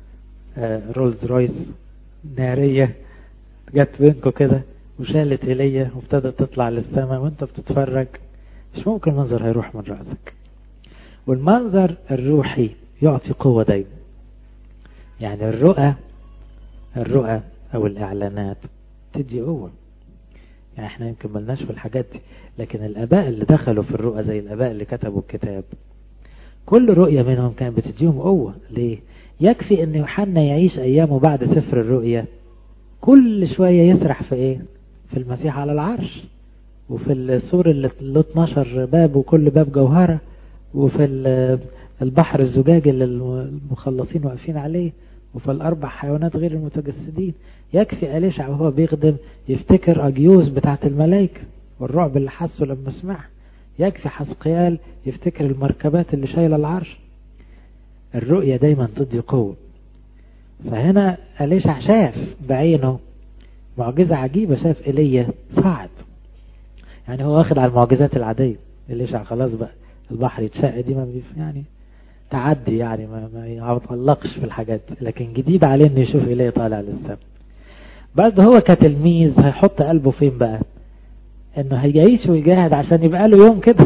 Speaker 1: رولز رويس نارية جت بينكم كده وشالت إليا وابتدت تطلع للسماء وانت بتتفرج مش ممكن المنظر هيروح من رأسك والمنظر الروحي يعطي قوة دايما يعني الرؤى الرؤى أو الإعلانات تدي قوة يعني احنا يمكن ملناش في الحاجات دي لكن الآباء اللي دخلوا في الرؤى زي الآباء اللي كتبوا الكتاب كل رؤية منهم كانت بتديهم قوة ليه يكفي ان يوحنا يعيش ايامه بعد سفر الرؤية كل شوية يسرح في ايه في المسيح على العرش وفي السور اللي له 12 باب وكل باب جوهرة وفي البحر الزجاجي اللي المخلصين واقفين عليه وفي الأربع حيوانات غير المتجسدين يكفي أليشع وهو بيخدم يفتكر أجيوز بتاعت الملائكة والرعب اللي حسه لما سمعها يكفي حسقيال يفتكر المركبات اللي شايلة العرش الرؤية دايما تدي قوة فهنا أليشع شاف بعينه معجزة عجيبة شاف إيليا صعد يعني هو واخد على المعجزات العادية إليشع خلاص بقى البحر يتشق دي ما بيف يعني تعدي يعني ما, ما يتعلقش في الحاجات لكن جديد عليه انه يشوف إيليا طالع للسما بعد هو كتلميذ هيحط قلبه فين بقى انه هيعيش ويجاهد عشان يبقى له يوم كده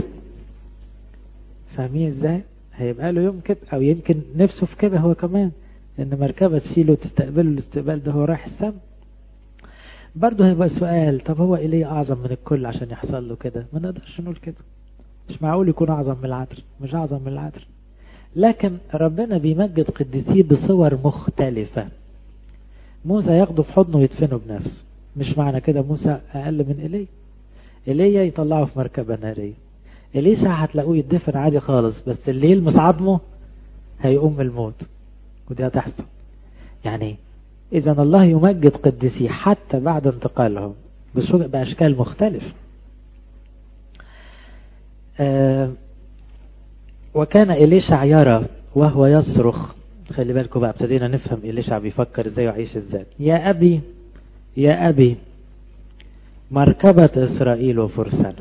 Speaker 1: فاهمين ازاي هيبقى له يوم كده او يمكن نفسه في كده هو كمان ان مركبة تشيله وتستقبله الاستقبال ده هو رايح السما برضه هيبقى سؤال طب هو إيليا أعظم من الكل عشان يحصل له كده ما نقدرش نقول كده مش معقول يكون أعظم من العذر مش أعظم من العذر لكن ربنا بيمجد قديسيه بصور مختلفة موسى ياخده في حضنه ويدفنه بنفسه مش معنى كده موسى أقل من إيليا إيليا يطلعه في مركبة نارية إليشع هتلاقوه يدفن عادي خالص بس اللي يلمس عظمه هيقوم من الموت ودي هتحصل يعني إذا الله يمجد قديسيه حتى بعد انتقالهم بأشكال مختلفة آه وكان إليشع يرى وهو يصرخ خلي بالكم بقى ابتدينا نفهم إليشع بيفكر ازاي وعيش ازاي يا أبي يا أبي مركبة إسرائيل وفرسانة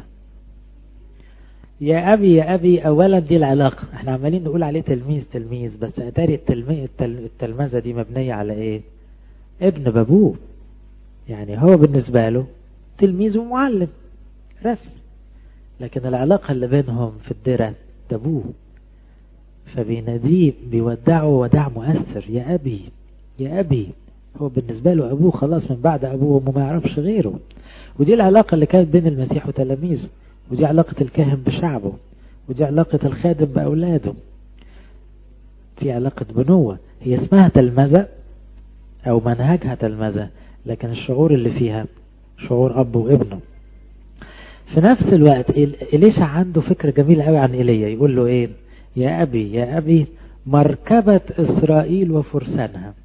Speaker 1: يا أبي يا أبي أولا دي العلاقة احنا عمالين نقول عليه تلميذ تلميذ بس أتاري التلميذ التلمذة دي مبنية على ايه ابن بابوه يعني هو بالنسبة له تلميذ ومعلم رسم لكن العلاقة اللي بينهم في الدرة ده ابوه فبيناديه بيودعه وداع مؤثر يا أبي يا أبي هو بالنسبة له أبوه خلاص من بعد أبوه وما يعرفش غيره ودي العلاقة اللي كانت بين المسيح وتلاميذه ودي علاقة الكاهن بشعبه ودي علاقة الخادم بأولاده في علاقة بنوة هي اسمها تلمذة أو منهجها تلمذة لكن الشعور اللي فيها شعور أب وابنه في نفس الوقت إليشع عنده فكرة جميلة قوي عن إيليا يقول له إيه يا أبي يا أبي مركبة إسرائيل وفرسانها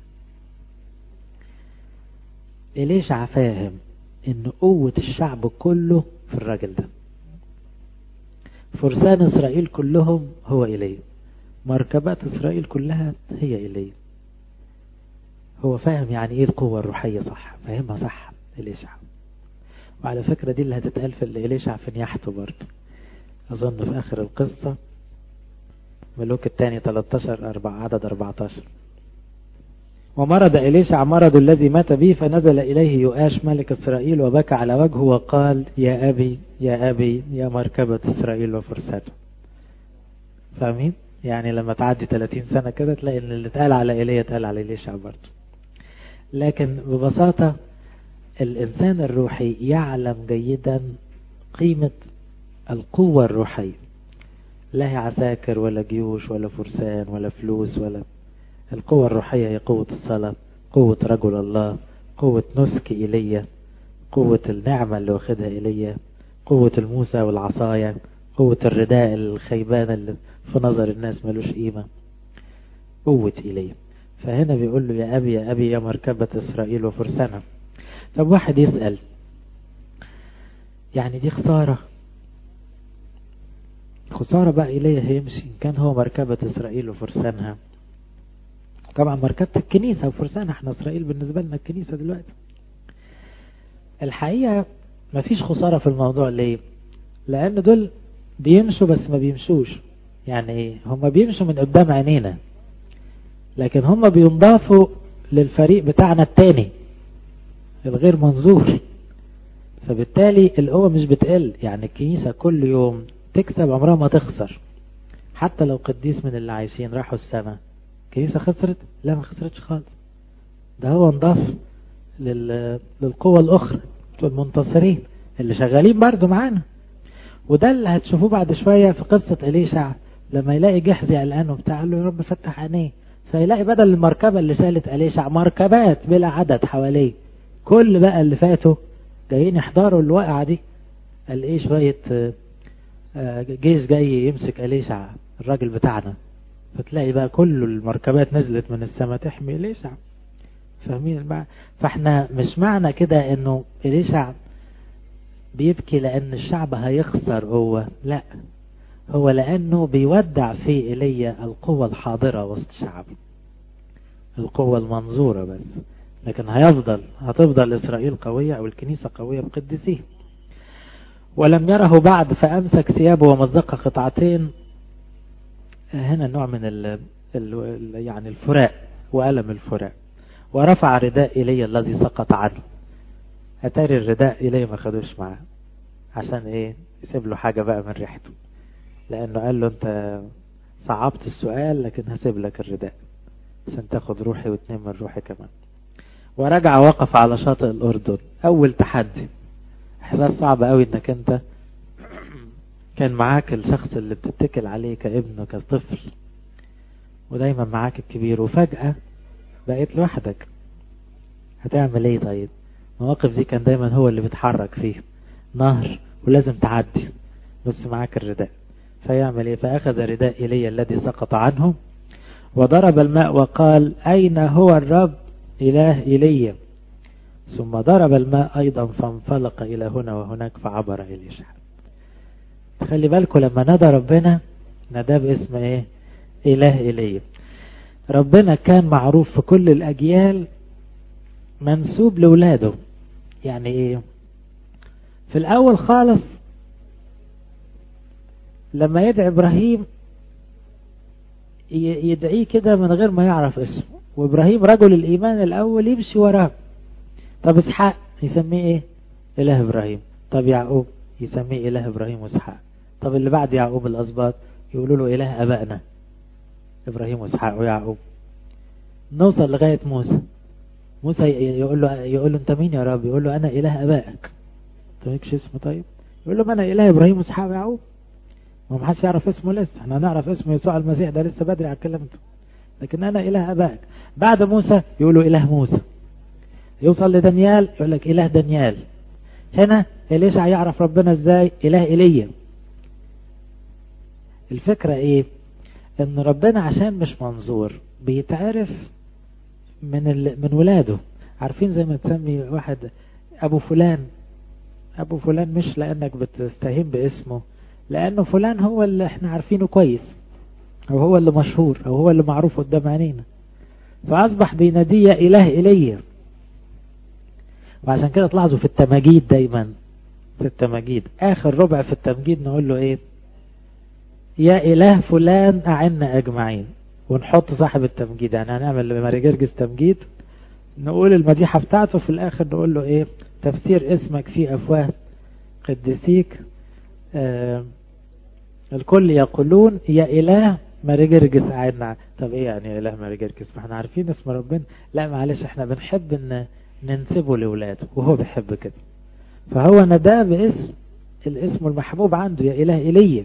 Speaker 1: إليشع فاهم إن قوة الشعب كله في الراجل ده فرسان إسرائيل كلهم هو إليه مركبات إسرائيل كلها هي إليه هو فاهم يعني إيه القوة الروحية صح فاهمها صح إليشع وعلى فكرة دي اللي هتتقال في إليشع في نياحته برضه أظن في آخر القصة ملوك الثاني 13 4 عدد 14 ومرض إليشع مرض الذي مات به فنزل إليه يؤاش ملك إسرائيل وبكى على وجهه وقال يا أبي يا أبي يا مركبة إسرائيل وفرسانه فاهمين؟ يعني لما تعدي 30 سنة كده تلاقي ان اللي اتقال على إيليا اتقال على إليشع برضه لكن ببساطة الإنسان الروحي يعلم جيدا قيمة القوة الروحية لا هي عساكر ولا جيوش ولا فرسان ولا فلوس ولا القوة الروحية هي قوة الصلاة قوة رجل الله قوة نسك إيليا قوة النعمة اللي واخدها إيليا قوة الموسى والعصاية قوة الرداء الخيبان اللي في نظر الناس ملوش قيمة قوة إيليا فهنا بيقول له يا أبي يا أبي يا مركبة إسرائيل وفرسانها طب واحد يسأل يعني دي خسارة خسارة بقى إليه هيمشي إن كان هو مركبة إسرائيل وفرسانها طبعا مركبة الكنيسة وفرسانها احنا إسرائيل بالنسبة لنا الكنيسة دلوقتي الحقيقة مفيش خسارة في الموضوع ليه لأن دول بيمشوا بس ما بيمشوش يعني ايه هم بيمشوا من قدام عينينا لكن هم بينضافوا للفريق بتاعنا التاني الغير منظور فبالتالي القوة مش بتقل يعني الكنيسة كل يوم تكسب عمرها ما تخسر حتى لو قديس من اللي عايشين راحوا السماء الكنيسة خسرت لا ما خسرتش خالص ده هو انضاف لل... للقوة الأخرى المنتصرين اللي شغالين برضو معانا وده اللي هتشوفوه بعد شوية في قصة إليشع لما يلاقي جحزي قلقان وبتاع قال له يا رب فتح عينيه فيلاقي بدل المركبة اللي شالت إليشع مركبات بلا عدد حواليه كل بقى اللي فاتوا جايين يحضروا الوقعة دي قال ايه شوية جيش جاي يمسك إليشع الراجل بتاعنا فتلاقي بقى كل المركبات نزلت من السماء تحمي إليشع فاهمين المعنى فاحنا مش معنى كده انه إليشع بيبكي لأن الشعب هيخسر هو لا هو لأنه بيودع في إيليا القوة الحاضرة وسط شعبه القوة المنظورة بس لكن هيفضل هتفضل إسرائيل قوية أو الكنيسة قوية بقدسيه ولم يره بعد فأمسك ثيابه ومزق قطعتين هنا نوع من ال ال يعني الفراء وألم الفراء ورفع رداء إلي الذي سقط عنه أتاري الرداء إلي ما خدوش معاه عشان إيه يسيب له حاجة بقى من ريحته لأنه قال له أنت صعبت السؤال لكن هسيب لك الرداء عشان تاخد روحي واتنين من روحي كمان ورجع وقف على شاطئ الأردن أول تحدي إحساس صعب قوي إنك أنت كان معاك الشخص اللي بتتكل عليه كابن كطفل ودايما معاك الكبير وفجأة بقيت لوحدك هتعمل ايه طيب المواقف دي كان دايما هو اللي بيتحرك فيه نهر ولازم تعدي بس معاك الرداء فيعمل ايه فأخذ رداء إيليا الذي سقط عنه وضرب الماء وقال أين هو الرب إله إيليا ثم ضرب الماء أيضا فانفلق إلى هنا وهناك فعبر إليشع خلي بالكم لما نادى ربنا ناداه باسم ايه إله إيليا ربنا كان معروف في كل الأجيال منسوب لولاده يعني ايه في الأول خالص لما يدعي إبراهيم يدعيه كده من غير ما يعرف اسمه وإبراهيم رجل الإيمان الأول يمشي وراه طب إسحاق يسميه إيه إله إبراهيم طب يعقوب يسميه إله إبراهيم وإسحاق طب اللي بعد يعقوب الأسباط يقولوا له إله أبائنا إبراهيم وإسحاق ويعقوب نوصل لغاية موسى موسى يقول له يقول له أنت مين يا رب يقول له أنا إله أبائك تميكش اسمه طيب يقول له ما أنا إله إبراهيم وإسحاق ويعقوب ما محدش يعرف اسمه لسه احنا هنعرف اسمه يسوع المسيح ده لسه بدري على الكلام ده لكن أنا إله أبائك بعد موسى يقولوا إله موسى يوصل لدانيال يقول لك إله دانيال هنا إليشع يعرف ربنا إزاي إله إيليا الفكرة إيه إن ربنا عشان مش منظور بيتعرف من ال... من ولاده عارفين زي ما تسمي واحد أبو فلان أبو فلان مش لأنك بتستهين باسمه لأنه فلان هو اللي احنا عارفينه كويس أو هو اللي مشهور أو هو اللي معروف قدام عينينا فأصبح بيناديه إله إليه وعشان كده تلاحظوا في التماجيد دايما في التماجيد آخر ربع في التمجيد نقول له إيه يا إله فلان أعنا أجمعين ونحط صاحب التمجيد يعني هنعمل لماري جرجس تمجيد نقول المديحة بتاعته في الآخر نقول له إيه تفسير اسمك في أفواه قدسيك آه الكل يقولون يا إله ماري جرجس أعنا طب إيه يعني إله ماري جرجس ما احنا عارفين اسم ربنا لا معلش احنا بنحب ان ننسبه لولاده وهو بيحب كده فهو نداه باسم الاسم المحبوب عنده يا إله إليه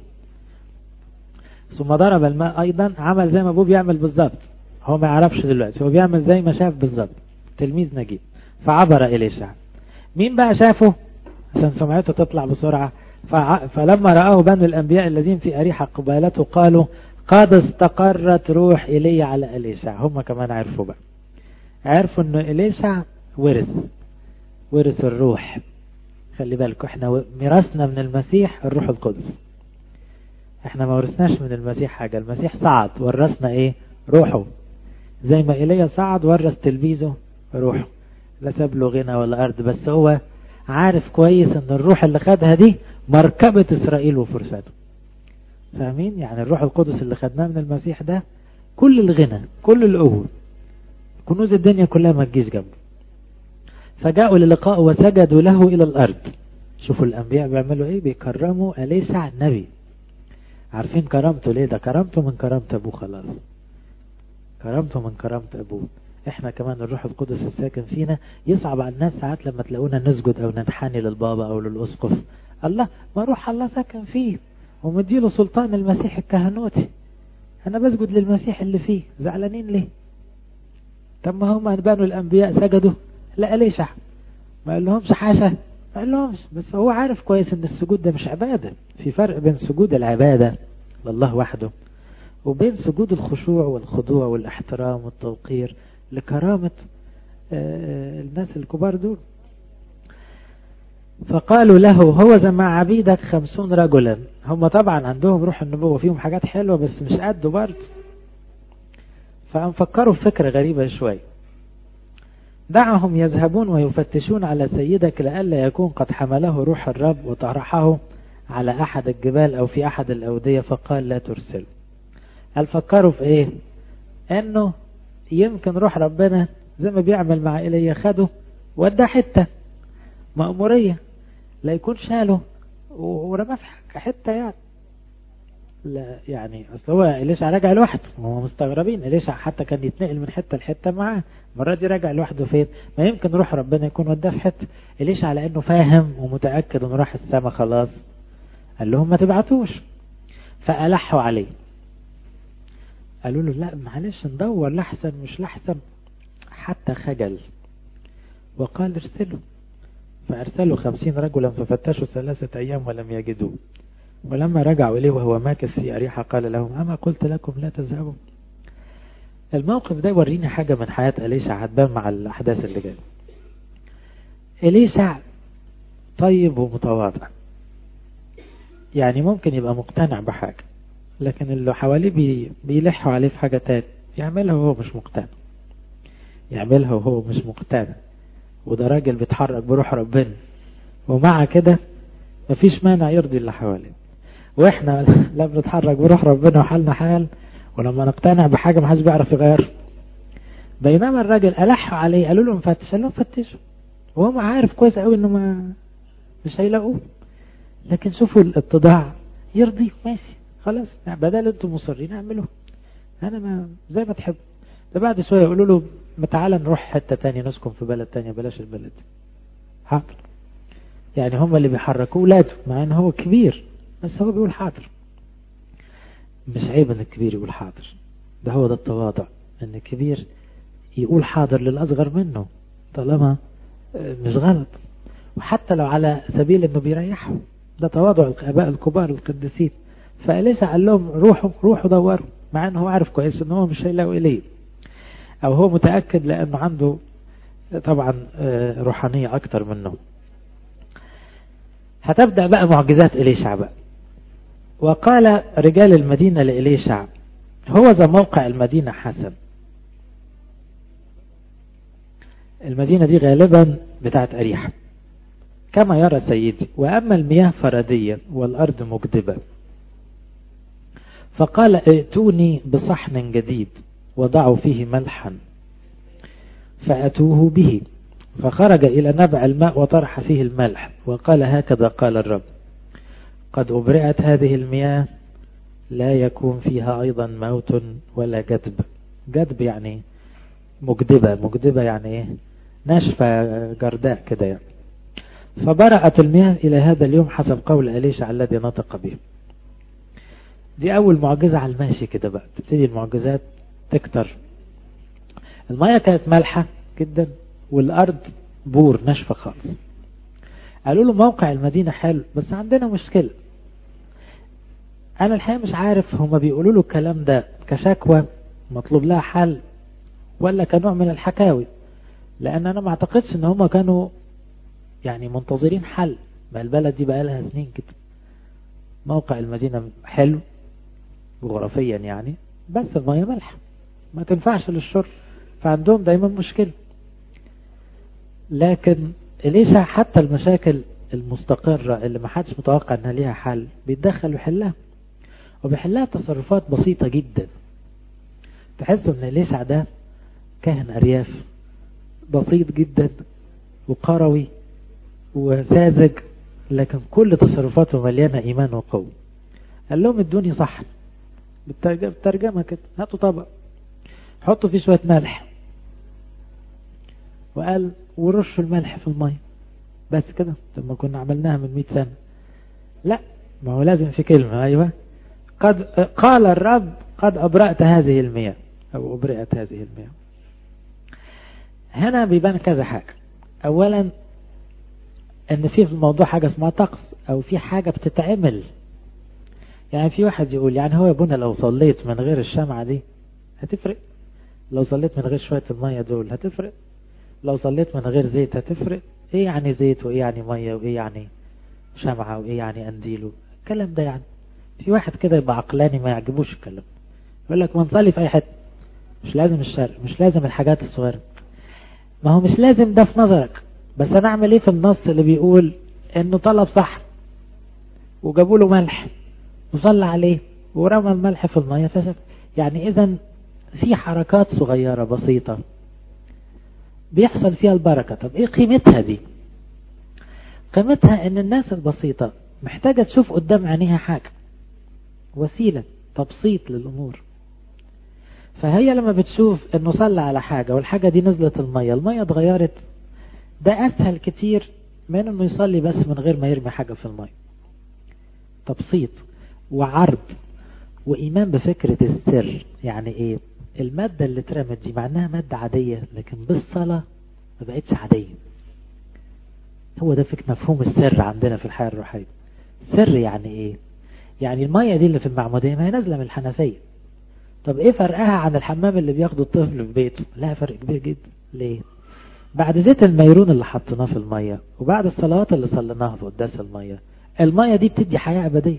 Speaker 1: ثم ضرب الماء أيضا عمل زي ما أبوه بيعمل بالظبط هو ما يعرفش دلوقتي هو بيعمل زي ما شاف بالظبط تلميذ نجيب فعبر إليشع مين بقى شافه عشان سمعته تطلع بسرعة فلما رآه بنو الأنبياء الذين في أريحة قبالته قالوا قد استقرت روح إلي على إليشع هم كمان عرفوا بقى عرفوا أنه إليشع ورث ورث الروح خلي بالكم احنا ميراثنا من المسيح الروح القدس احنا ما ورثناش من المسيح حاجة المسيح صعد ورثنا ايه روحه زي ما ايليا صعد ورث تلميذه روحه لا ساب له غنى ولا ارض بس هو عارف كويس ان الروح اللي خدها دي مركبة اسرائيل وفرسانه فاهمين يعني الروح القدس اللي خدناه من المسيح ده كل الغنى كل القوة كنوز الدنيا كلها ما تجيش جنبه فجاءوا للقاء وسجدوا له إلى الأرض شوفوا الأنبياء بيعملوا إيه بيكرموا أليسع النبي عارفين كرامته ليه ده كرامته من كرامة أبوه خلاص كرامته من كرامة أبوه احنا كمان الروح القدس الساكن فينا يصعب على الناس ساعات لما تلاقونا نسجد او ننحني للبابا او للاسقف الله ما روح الله ساكن فيه ومديله سلطان المسيح الكهنوتي انا بسجد للمسيح اللي فيه زعلانين ليه طب ما هم بنوا الانبياء سجدوا لا ليش ما قال لهمش حاشا ما قال لهمش بس هو عارف كويس ان السجود ده مش عبادة في فرق بين سجود العبادة لله وحده وبين سجود الخشوع والخضوع والاحترام والتوقير لكرامة الناس الكبار دول فقالوا له هو مع عبيدك خمسون رجلا هم طبعا عندهم روح النبوة فيهم حاجات حلوة بس مش قده برضه فقام فكروا في فكرة غريبة شوي دعهم يذهبون ويفتشون على سيدك لئلا يكون قد حمله روح الرب وطرحه على أحد الجبال أو في أحد الأودية فقال لا ترسل هل فكروا في إيه أنه يمكن روح ربنا زي ما بيعمل مع إلي خده ودى حتة مأمورية لا يكون شاله ورماه في حتة يعني لا يعني اصل هو إليشع راجع لوحده هم مستغربين إليشع حتى كان يتنقل من حتة لحتة معاه المرة دي راجع لوحده فين ما يمكن روح ربنا يكون وداه في حتة إليشع لأنه فاهم ومتأكد انه راح السما خلاص قال لهم ما تبعتوش فألحوا عليه قالوا له لا معلش ندور لحسن مش لحسن حتى خجل وقال ارسلوا فأرسلوا خمسين رجلا ففتشوا ثلاثة أيام ولم يجدوه ولما رجعوا إليه وهو ماكث في أريحة قال لهم أما قلت لكم لا تذهبوا الموقف ده يوريني حاجة من حياة أليشع هتبان مع الأحداث اللي جاية أليشع طيب ومتواضع يعني ممكن يبقى مقتنع بحاجة لكن اللي حواليه بي بيلحوا عليه في حاجة تاني يعملها وهو مش مقتنع يعملها وهو مش مقتنع وده راجل بيتحرك بروح ربنا ومع كده مفيش مانع يرضي اللي حواليه واحنا لا بنتحرك بروح ربنا وحالنا حال ولما نقتنع بحاجة ما حدش بيعرف يغير بينما الراجل ألحوا عليه قالوا له مفتش قال لهم فتشوا وهو عارف كويس قوي انه ما مش هيلاقوه لكن شوفوا الاتضاع يرضي ماشي خلاص يعني بدل انتم مصرين اعملوه انا ما زي ما تحب ده بعد شوية يقولوا له ما تعالى نروح حتة تانية نسكن في بلد تانية بلاش البلد حاضر يعني هم اللي بيحركوه ولاده مع ان هو كبير بس هو بيقول حاضر مش عيب ان الكبير يقول حاضر ده هو ده التواضع ان الكبير يقول حاضر للأصغر منه طالما مش غلط وحتى لو على سبيل انه بيريحه ده تواضع الاباء الكبار القديسين فأليسا قال لهم روحوا روحوا دوروا مع انه هو عارف كويس ان هو مش هيلاقوا اليه او هو متأكد لانه عنده طبعا روحانية اكتر منه هتبدأ بقى معجزات إليشع بقى وقال رجال المدينة لإليشع هو ذا موقع المدينة حسن المدينة دي غالبا بتاعت أريحة كما يرى سيدي وأما المياه فردية والأرض مكدبة فقال ائتوني بصحن جديد وضعوا فيه ملحا فأتوه به فخرج إلى نبع الماء وطرح فيه الملح وقال هكذا قال الرب قد أبرئت هذه المياه لا يكون فيها أيضا موت ولا جدب جدب يعني مجدبة مجدبة يعني إيه ناشفة جرداء كده يعني فبرأت المياه إلى هذا اليوم حسب قول أليشع الذي نطق به دي أول معجزة على الماشي كده بقى تبتدي المعجزات تكتر المياه كانت مالحة جدا والأرض بور ناشفة خالص قالوا له موقع المدينة حلو بس عندنا مشكلة أنا الحقيقة مش عارف هما بيقولوا له الكلام ده كشكوى مطلوب لها حل ولا كنوع من الحكاوي لأن أنا ما أعتقدش إن هما كانوا يعني منتظرين حل ما البلد دي بقى لها سنين كده موقع المدينة حلو جغرافيا يعني بس المية ملح ما تنفعش للشرب فعندهم دايما مشكلة لكن إليسا حتى المشاكل المستقرة اللي ما حدش متوقع انها ليها حل بيتدخل ويحلها وبيحلها تصرفات بسيطة جدا تحسوا ان إليسا ده كاهن أرياف بسيط جدا وقروي وساذج لكن كل تصرفاته مليانة إيمان وقوة قال لهم ادوني صح بالترجمة كده هاتوا طبق حطوا فيه شوية ملح وقال ورشوا الملح في المية بس كده لما كنا عملناها من 100 سنة لا ما هو لازم في كلمة أيوة قد قال الرب قد أبرأت هذه المياه أو أبرئت هذه المياه هنا بيبان كذا حاجة أولا ان في في الموضوع حاجة اسمها طقس او في حاجة بتتعمل يعني في واحد يقول يعني هو يا ابونا لو صليت من غير الشمعة دي هتفرق لو صليت من غير شوية المية دول هتفرق لو صليت من غير زيت هتفرق ايه يعني زيت وايه يعني مية وايه يعني شمعة وايه يعني انديل الكلام ده يعني في واحد كده يبقى عقلاني ما يعجبوش الكلام يقول لك ما نصلي في اي حته مش لازم الشرق مش لازم الحاجات الصغيرة ما هو مش لازم ده في نظرك بس انا اعمل ايه في النص اللي بيقول انه طلب صح وجابوا له ملح وصلى عليه ورمى الملح في المية فشف يعني اذا في حركات صغيرة بسيطة بيحصل فيها البركة طب ايه قيمتها دي قيمتها ان الناس البسيطة محتاجة تشوف قدام عينيها حاجة وسيلة تبسيط للأمور فهي لما بتشوف انه صلى على حاجة والحاجة دي نزلت المية المية اتغيرت ده اسهل كتير من انه يصلي بس من غير ما يرمي حاجة في المية تبسيط وعرض وإيمان بفكرة السر يعني إيه المادة اللي اترمت دي مع انها مادة عادية لكن بالصلاة ما بقتش عادية هو ده فكرة مفهوم السر عندنا في الحياة الروحية سر يعني ايه يعني المية دي اللي في المعمودية ما هي نازلة من الحنفية طب ايه فرقها عن الحمام اللي بياخده الطفل في بيته لا فرق كبير جدا ليه بعد زيت الميرون اللي حطيناه في المية وبعد الصلوات اللي صليناها في قداس المية المية دي بتدي حياة أبدية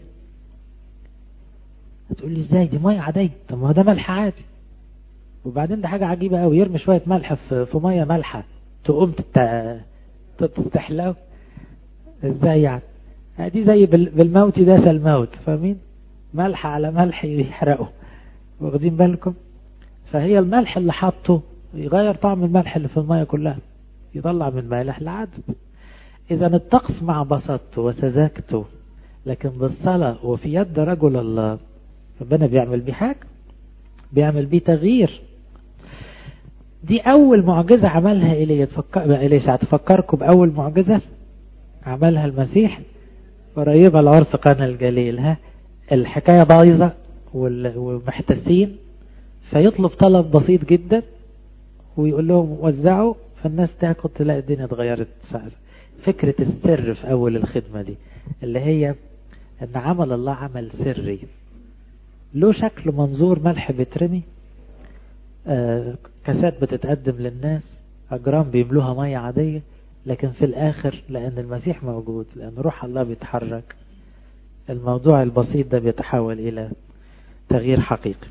Speaker 1: هتقول لي ازاي دي مية عادية طب ما هو ده ملح عادي وبعدين ده حاجة عجيبة قوي يرمي شوية ملح في, في مية مالحة تقوم تستحلو ازاي يعني دي زي بالموت داس الموت فاهمين ملح على ملح يحرقه واخدين بالكم فهي الملح اللي حطه يغير طعم الملح اللي في المية كلها يطلع من مالح لعدد اذا الطقس مع بسطته وسذاجته لكن بالصلاة وفي يد رجل الله ربنا بيعمل بيه حاجة بيعمل بيه تغيير دي أول معجزة عملها إليه تفكر إليش هتفكركم بأول معجزة عملها المسيح قريبة العرس قنا الجليل ها الحكاية بايظة ومحتسين فيطلب طلب بسيط جدا ويقول لهم وزعوا فالناس تاخد تلاقي الدنيا اتغيرت فكرة السر في أول الخدمة دي اللي هي أن عمل الله عمل سري له شكل منظور ملح بترمي آه كاسات بتتقدم للناس أجرام بيملوها مية عادية لكن في الآخر لأن المسيح موجود لأن روح الله بيتحرك الموضوع البسيط ده بيتحول إلى تغيير حقيقي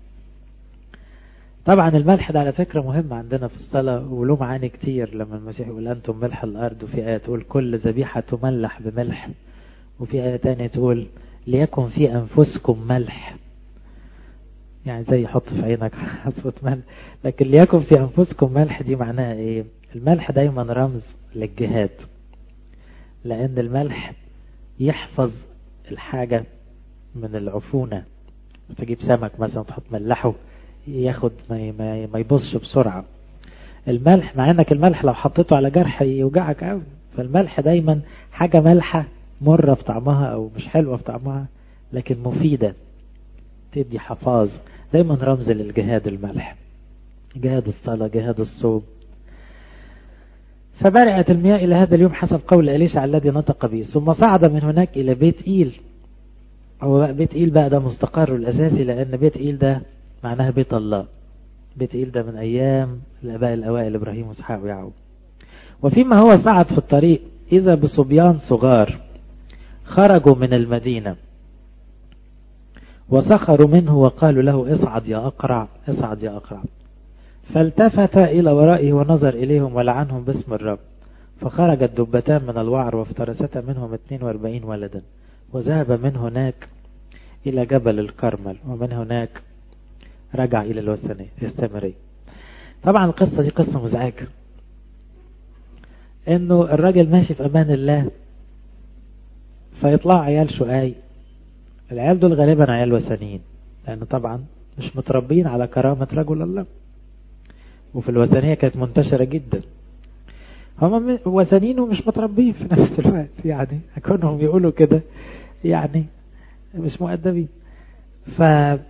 Speaker 1: طبعا الملح ده على فكرة مهم عندنا في الصلاة وله معاني كتير لما المسيح يقول أنتم ملح الأرض وفي آية تقول كل ذبيحة تملح بملح وفي آية تانية تقول ليكن في أنفسكم ملح يعني زي يحط في عينك حصوة ملح لكن ليكن في أنفسكم ملح دي معناها إيه الملح دايما رمز للجهاد لأن الملح يحفظ الحاجة من العفونة تجيب سمك مثلا تحط ملحه ياخد ما ما يبصش بسرعة الملح مع انك الملح لو حطيته على جرح يوجعك قوي فالملح دايما حاجة ملحة مرة في طعمها او مش حلوة في طعمها لكن مفيدة تدي حفاظ دايما رمز للجهاد الملح جهاد الصلاة جهاد الصوم فبرعت المياه إلى هذا اليوم حسب قول أليشع الذي نطق به ثم صعد من هناك إلى بيت إيل هو بقى بيت إيل بقى ده مستقر الأساسي لأن بيت إيل ده معناها بيت الله بيت إيل ده من أيام الآباء الأوائل إبراهيم وإسحاق ويعقوب وفيما هو صعد في الطريق إذا بصبيان صغار خرجوا من المدينة وسخروا منه وقالوا له اصعد يا أقرع اصعد يا أقرع فالتفت إلى ورائه ونظر إليهم ولعنهم باسم الرب فخرجت دبتان من الوعر وافترستا منهم 42 ولدا وذهب من هناك إلى جبل الكرمل ومن هناك رجع إلى الوثنية السامرية طبعا القصة دي قصة مزعجة انه الراجل ماشي في امان الله فيطلع عيال شقاي العيال دول غالبا عيال وثنيين لان طبعا مش متربين على كرامة رجل الله وفي الوثنية كانت منتشرة جدا هم وثنيين ومش متربين في نفس الوقت يعني كونهم يقولوا كده يعني مش مؤدبين ف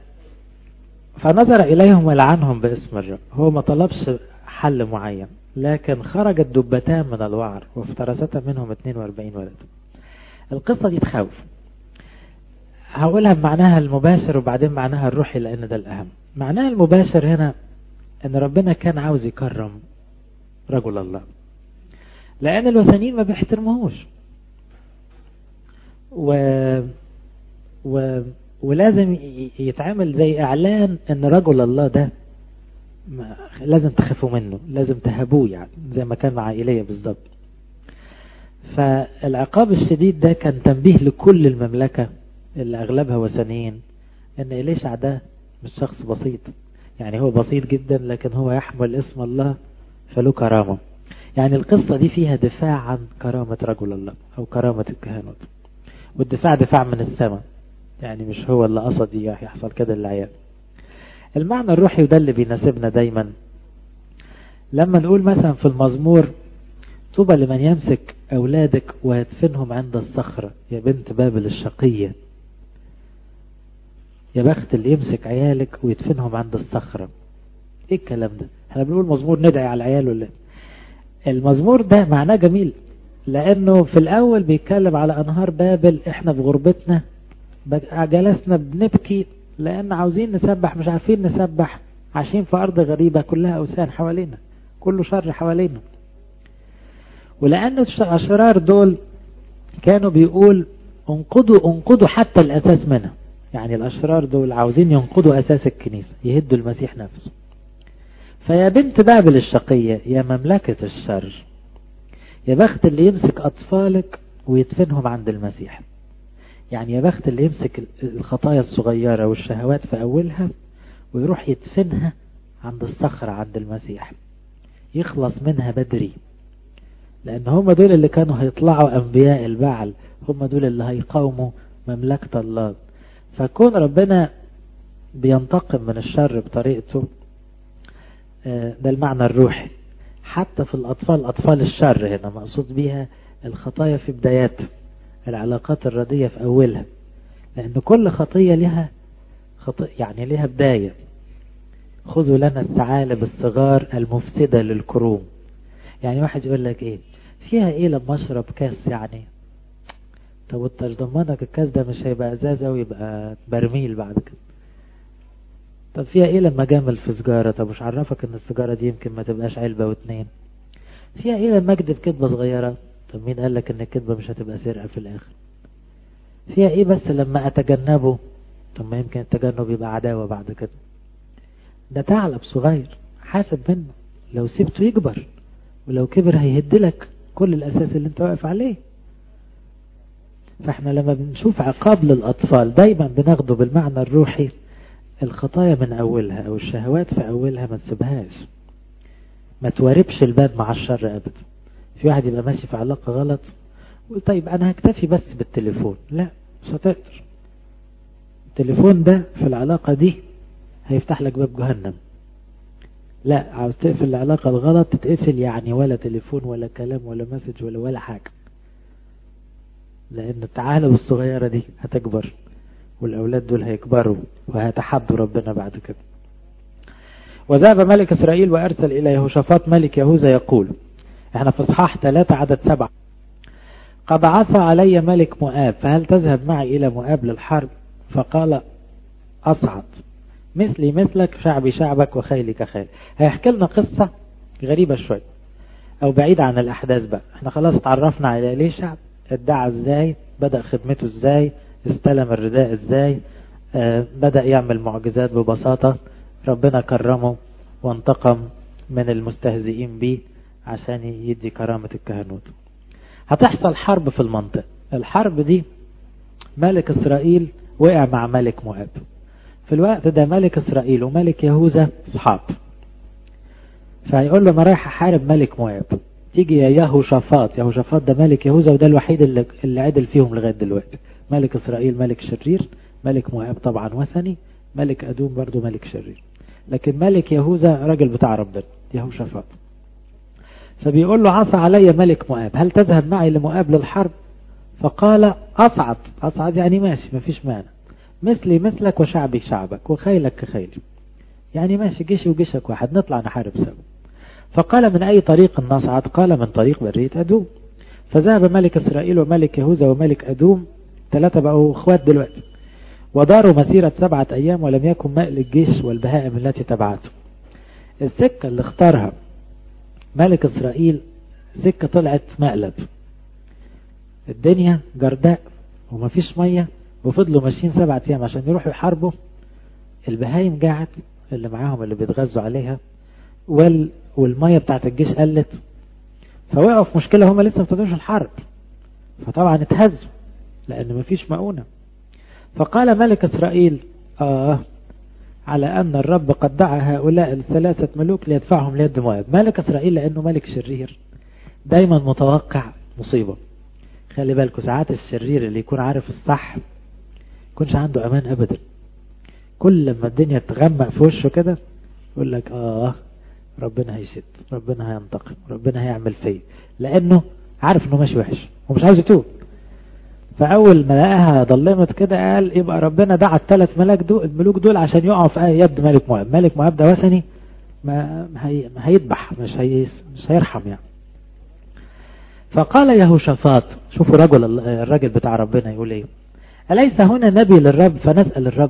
Speaker 1: فنظر إليهم ولعنهم باسم الرب هو ما طلبش حل معين لكن خرجت دبتان من الوعر وافترستا منهم 42 ولد القصة دي تخوف هقولها بمعناها المباشر وبعدين معناها الروحي لأن ده الأهم معناها المباشر هنا أن ربنا كان عاوز يكرم رجل الله لأن الوثنيين ما بيحترموهوش و... و... ولازم يتعامل زي اعلان ان رجل الله ده لازم تخافوا منه لازم تهابوه يعني زي ما كان مع ايليا بالظبط فالعقاب الشديد ده كان تنبيه لكل المملكة اللي اغلبها وثنيين ان إليشع ده مش شخص بسيط يعني هو بسيط جدا لكن هو يحمل اسم الله فله كرامة يعني القصة دي فيها دفاع عن كرامة رجل الله او كرامة الكهنوت والدفاع دفاع من السماء يعني مش هو اللي قصد يحصل كده للعيال المعنى الروحي وده اللي بيناسبنا دايما لما نقول مثلا في المزمور طوبى لمن يمسك أولادك ويدفنهم عند الصخرة يا بنت بابل الشقية يا بخت اللي يمسك عيالك ويدفنهم عند الصخرة ايه الكلام ده احنا بنقول مزمور ندعي على العيال ولا المزمور ده معناه جميل لانه في الاول بيتكلم على انهار بابل احنا في غربتنا جلسنا بنبكي لان عاوزين نسبح مش عارفين نسبح عايشين في ارض غريبة كلها اوثان حوالينا كله شر حوالينا ولان الاشرار دول كانوا بيقول انقضوا انقضوا حتى الاساس منها يعني الاشرار دول عاوزين ينقضوا اساس الكنيسة يهدوا المسيح نفسه فيا بنت بابل الشقية يا مملكة الشر يا بخت اللي يمسك أطفالك ويدفنهم عند المسيح يعني يا بخت اللي يمسك الخطايا الصغيرة والشهوات في أولها ويروح يدفنها عند الصخرة عند المسيح يخلص منها بدري لأن هم دول اللي كانوا هيطلعوا أنبياء البعل هم دول اللي هيقاوموا مملكة الله فكون ربنا بينتقم من الشر بطريقته ده المعنى الروحي حتى في الأطفال أطفال الشر هنا مقصود بيها الخطايا في بداياتها العلاقات الردية في أولها لأن كل خطية لها خطية يعني لها بداية خذوا لنا الثعالب الصغار المفسدة للكروم يعني واحد يقول لك ايه فيها ايه لما اشرب كاس يعني طب انت ضمنك الكاس ده مش هيبقى ازازة ويبقى برميل بعد كده طب فيها ايه لما جامل في سجارة طب مش عرفك ان السجارة دي يمكن ما تبقاش علبة واتنين فيها ايه لما اكذب كذبة صغيرة طب مين قال لك ان الكذبة مش هتبقى سرقة في الاخر فيها ايه بس لما اتجنبه طب ما يمكن التجنب يبقى عداوة بعد كده ده ثعلب صغير حاسب منه لو سيبته يكبر ولو كبر هيهدلك كل الاساس اللي انت واقف عليه فاحنا لما بنشوف عقاب للاطفال دايما بناخده بالمعنى الروحي الخطايا من أولها أو الشهوات في أولها ما تسيبهاش ما تواربش الباب مع الشر أبدا في واحد يبقى ماشي في علاقة غلط يقول طيب أنا هكتفي بس بالتليفون لا مش هتقدر التليفون ده في العلاقة دي هيفتح لك باب جهنم لا عاوز تقفل العلاقة الغلط تتقفل يعني ولا تليفون ولا كلام ولا مسج ولا ولا حاجة لأن التعالب الصغيرة دي هتكبر والأولاد دول هيكبروا وهيتحدوا ربنا بعد كده وذهب ملك إسرائيل وأرسل إلى يهوشافاط ملك يهوذا يقول احنا في اصحاح ثلاثة عدد سبعة قد عصى علي ملك مؤاب فهل تذهب معي إلى مؤاب للحرب فقال أصعد مثلي مثلك شعبي شعبك وخيلي كخيل هيحكي لنا قصة غريبة شوي أو بعيد عن الأحداث بقى احنا خلاص اتعرفنا على ليه شعب ادعى ازاي بدأ خدمته ازاي استلم الرداء ازاي آه بدأ يعمل معجزات ببساطة ربنا كرمه وانتقم من المستهزئين به عشان يدي كرامة الكهنوت هتحصل حرب في المنطقة الحرب دي ملك اسرائيل وقع مع ملك مؤاب في الوقت ده ملك اسرائيل وملك يهوذا اصحاب فهيقول له انا رايح احارب ملك مؤاب تيجي يا يهوشافاط يهوشافاط ده ملك يهوذا وده الوحيد اللي, اللي عدل فيهم لغايه دلوقتي ملك اسرائيل ملك شرير ملك مؤاب طبعا وثني ملك ادوم برضو ملك شرير لكن ملك يهوذا راجل بتاع ربنا يهوشافاط فبيقول له عصى علي ملك مؤاب هل تذهب معي لمؤاب للحرب فقال أصعد أصعد يعني ماشي مفيش مانع مثلي مثلك وشعبي شعبك وخيلك كخيلي يعني ماشي جيشي وجيشك واحد نطلع نحارب سوا فقال من أي طريق نصعد قال من طريق برية أدوم فذهب ملك إسرائيل وملك يهوذا وملك أدوم ثلاثة بقوا اخوات دلوقتي وداروا مسيرة سبعة أيام ولم يكن ماء الجيش والبهائم التي تبعته السكة اللي اختارها ملك إسرائيل سكة طلعت مقلب الدنيا جرداء ومفيش مية وفضلوا ماشيين سبعة أيام عشان يروحوا يحاربوا البهايم جاعت اللي معاهم اللي بيتغذوا عليها وال والمية بتاعت الجيش قلت فوقعوا في مشكلة هما لسه ما ابتدوش الحرب فطبعا اتهزوا لأن مفيش مؤونة فقال ملك إسرائيل آه على أن الرب قد دعا هؤلاء الثلاثة ملوك ليدفعهم ليد مؤاب ملك إسرائيل لأنه ملك شرير دايما متوقع مصيبة خلي بالكوا ساعات الشرير اللي يكون عارف الصح يكونش عنده امان ابدا كل لما الدنيا تغمق في وشه كده يقول لك اه ربنا هيشد ربنا هينتقم ربنا هيعمل فيا لانه عارف انه ماشي وحش ومش عاوز يتوب فاول ما لقاها ضلمت كده قال يبقى ربنا دعا الثلاث ملاك دول الملوك دول عشان يقعوا في يد ملك مواب ملك مواب ده وثني ما هي ما هيذبح مش هي مش هيرحم يعني فقال يهوشافاط شوفوا رجل الراجل بتاع ربنا يقول ايه أليس هنا نبي للرب فنسأل الرب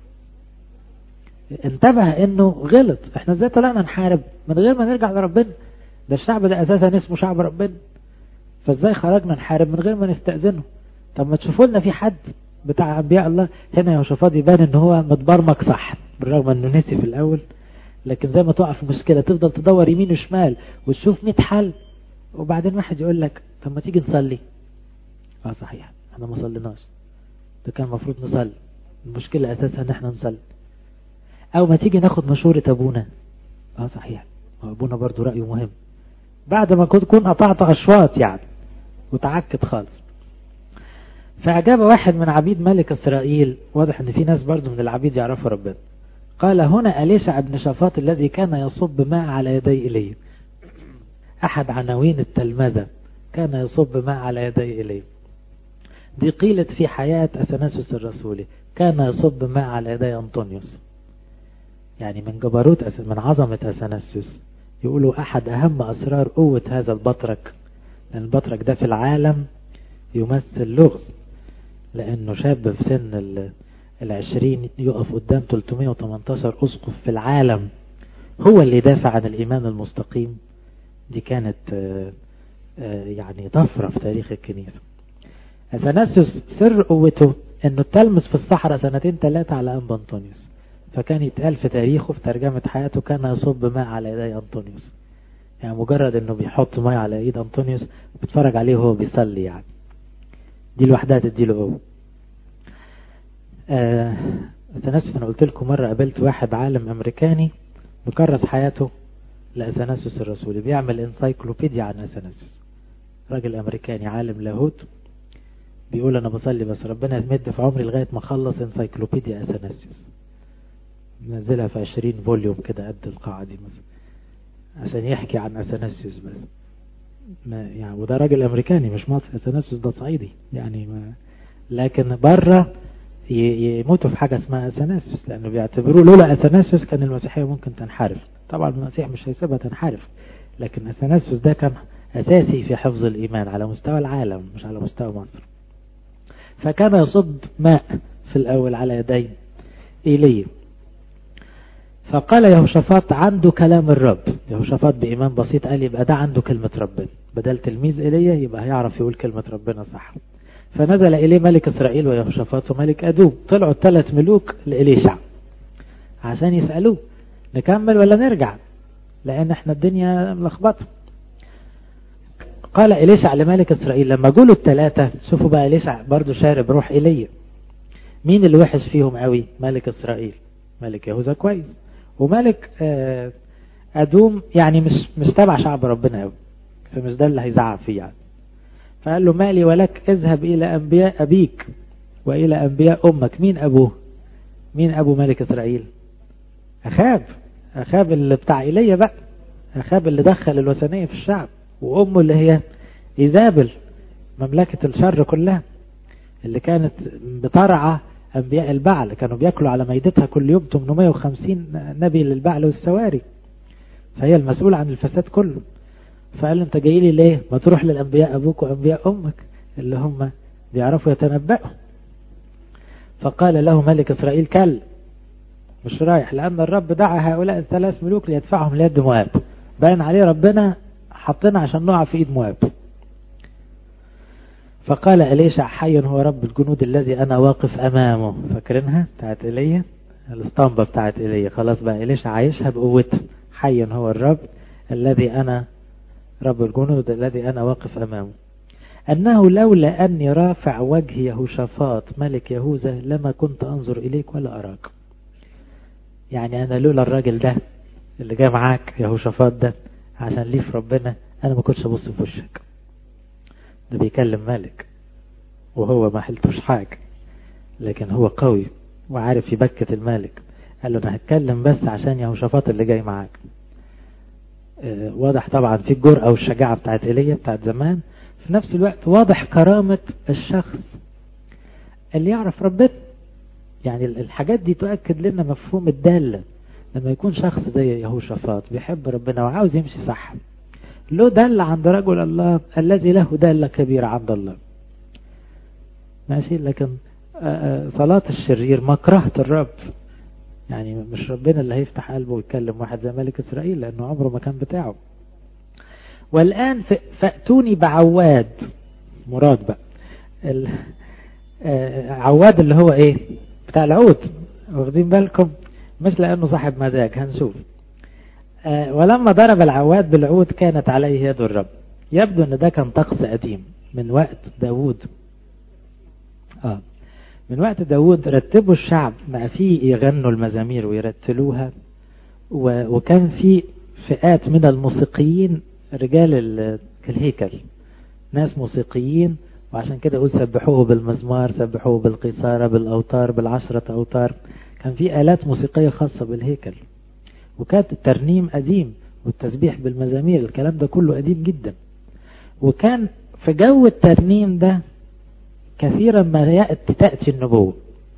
Speaker 1: انتبه انه غلط احنا ازاي طلعنا نحارب من غير ما نرجع لربنا ده الشعب ده اساسا اسمه شعب ربنا فازاي خرجنا نحارب من غير ما نستأذنه طب ما تشوفوا لنا في حد بتاع انبياء الله هنا يهوشافاط يبان ان هو متبرمج صح بالرغم انه نسي في الاول لكن زي ما تقع في مشكلة تفضل تدور يمين وشمال وتشوف 100 حل وبعدين واحد يقول لك طب ما تيجي نصلي اه صحيح احنا ما صليناش ده كان المفروض نصلي المشكلة اساسها ان احنا نصلي او ما تيجي ناخد مشورة ابونا اه صحيح ابونا برضو رأيه مهم بعد ما كنت كون قطعت اشواط يعني وتعكت خالص فأجاب واحد من عبيد ملك إسرائيل واضح ان في ناس برضو من العبيد يعرفوا ربنا قال هنا أليشع بن شفاط الذي كان يصب ماء على يدي إليه أحد عناوين التلمذة كان يصب ماء على يدي إليه دي قيلت في حياة أثناسوس الرسولي كان يصب ماء على يدي أنطونيوس يعني من جبروت من عظمة أثناسوس يقولوا أحد أهم أسرار قوة هذا البطرك لأن البطرك ده في العالم يمثل لغز لأنه شاب في سن العشرين يقف قدام 318 أسقف في العالم هو اللي يدافع عن الإيمان المستقيم دي كانت يعني طفرة في تاريخ الكنيسة أثناسيوس سر قوته أنه تلمس في الصحراء سنتين ثلاثة على أنبا أنطونيوس فكان يتقال في تاريخه في ترجمة حياته كان يصب ماء على يدي أنطونيوس يعني مجرد أنه بيحط ماء على إيد أنطونيوس بيتفرج عليه وهو بيصلي يعني دي لوحدها تديله قوة آه أثناسيوس أنا قلت لكم مرة قابلت واحد عالم أمريكاني مكرس حياته لأثناسيوس الرسولي بيعمل انسايكلوبيديا عن أثناسيوس راجل أمريكاني عالم لاهوت بيقول أنا بصلي بس ربنا يمد في عمري لغاية ما أخلص انسايكلوبيديا أثناسيوس منزلها في 20 فوليوم كده قد القاعة دي مثلا عشان يحكي عن أثناسيوس بس ما يعني وده راجل أمريكاني مش مصري أثناسيوس ده صعيدي يعني ما لكن بره يموتوا في حاجة اسمها أثناسيوس لأنه بيعتبروه لولا أثناسيوس كان المسيحية ممكن تنحرف طبعا المسيح مش هيسيبها تنحرف لكن أثناسيوس ده كان أساسي في حفظ الإيمان على مستوى العالم مش على مستوى مصر فكان يصب ماء في الأول على يدي إيليا فقال يهوشافاط عنده كلام الرب يهوشافاط بإيمان بسيط قال يبقى ده عنده كلمة ربنا بدل تلميذ إيليا يبقى هيعرف يقول كلمة ربنا صح فنزل إليه ملك إسرائيل ويهوشافاط وملك أدوم طلعوا الثلاث ملوك لإليشع عشان يسألوه نكمل ولا نرجع لأن احنا الدنيا ملخبطة قال إليشع لملك إسرائيل لما جولوا الثلاثة شوفوا بقى إليشع برضو شارب روح إيليا مين اللي وحش فيهم قوي ملك إسرائيل ملك يهوذا كويس وملك أدوم يعني مش مش تبع شعب ربنا قوي فمش ده اللي هيزعق فيه يعني فقال له مالي ولك اذهب إلى أنبياء أبيك وإلى أنبياء أمك مين أبوه مين أبو ملك إسرائيل أخاب أخاب اللي بتاع إيليا بقى أخاب اللي دخل الوثنية في الشعب وأمه اللي هي إيزابل مملكة الشر كلها اللي كانت بترعى أنبياء البعل كانوا بيأكلوا على ميدتها كل يوم 850 نبي للبعل والسواري فهي المسؤولة عن الفساد كله فقال له انت جاي لي ليه ما تروح للأنبياء أبوك وأنبياء أمك اللي هم بيعرفوا يتنبأوا فقال له ملك إسرائيل كل مش رايح لأن الرب دعا هؤلاء الثلاث ملوك ليدفعهم ليد مواب باين عليه ربنا حطنا عشان نقع في ايد مواب فقال إليشع حي هو رب الجنود الذي أنا واقف أمامه فاكرينها بتاعت إيليا الاسطمبة بتاعت إيليا خلاص بقى إليشع عايشها بقوته حي هو الرب الذي أنا رب الجنود الذي أنا واقف أمامه أنه لولا أني رافع وجه يهوشافاط ملك يهوذا لما كنت أنظر إليك ولا أراك يعني أنا لولا الراجل ده اللي جاي معاك يهوشافاط ده عشان ليه في ربنا أنا ما كنتش أبص في وشك ده بيكلم ملك وهو ما حلتوش حاجة لكن هو قوي وعارف يبكت الملك قال له انا هتكلم بس عشان يهوشافاط اللي جاي معاك اه واضح طبعا في الجرأة والشجاعة بتاعت ايليا بتاعت زمان في نفس الوقت واضح كرامة الشخص اللي يعرف ربنا يعني الحاجات دي تؤكد لنا مفهوم الدالة لما يكون شخص زي يهوشافاط بيحب ربنا وعاوز يمشي صح له دالة عند رجل الله الذي له دالة كبيرة عند الله ماشي لكن صلاة الشرير مكرهة الرب يعني مش ربنا اللي هيفتح قلبه ويتكلم واحد زي ملك إسرائيل لأنه عمره ما كان بتاعه والآن فأتوني بعواد مراد بقى عواد اللي هو ايه بتاع العود واخدين بالكم مش لأنه صاحب مزاج هنشوف ولما ضرب العواد بالعود كانت عليه يد الرب يبدو ان ده كان طقس قديم من وقت داود آه من وقت داود رتبوا الشعب ما فيه يغنوا المزامير ويرتلوها وكان في فئات من الموسيقيين رجال الهيكل ناس موسيقيين وعشان كده أقول سبحوه بالمزمار سبحوه بالقيثارة بالأوتار بالعشرة أوتار كان في آلات موسيقية خاصة بالهيكل وكانت الترنيم قديم والتسبيح بالمزامير الكلام ده كله قديم جدا وكان في جو الترنيم ده كثيرا ما يأتي تأتي النبوة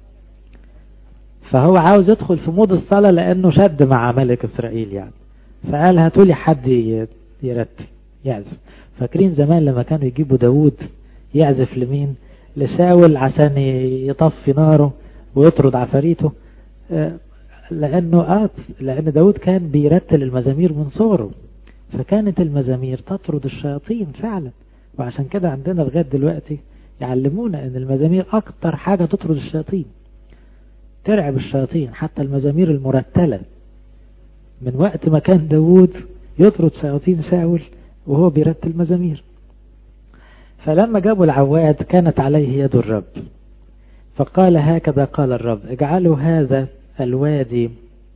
Speaker 1: فهو عاوز يدخل في مود الصلاة لأنه شد مع ملك إسرائيل يعني فقال هاتولي حد يرتب يعزف فاكرين زمان لما كانوا يجيبوا داود يعزف لمين لساول عشان يطفي ناره ويطرد عفاريته لأنه آه لأن داود كان بيرتل المزامير من صغره فكانت المزامير تطرد الشياطين فعلا وعشان كده عندنا لغاية دلوقتي يعلمونا ان المزامير اكتر حاجة تطرد الشياطين ترعب الشياطين حتى المزامير المرتلة من وقت ما كان داود يطرد شياطين ساول وهو بيرتل مزامير فلما جابوا العواد كانت عليه يد الرب فقال هكذا قال الرب اجعلوا هذا الوادي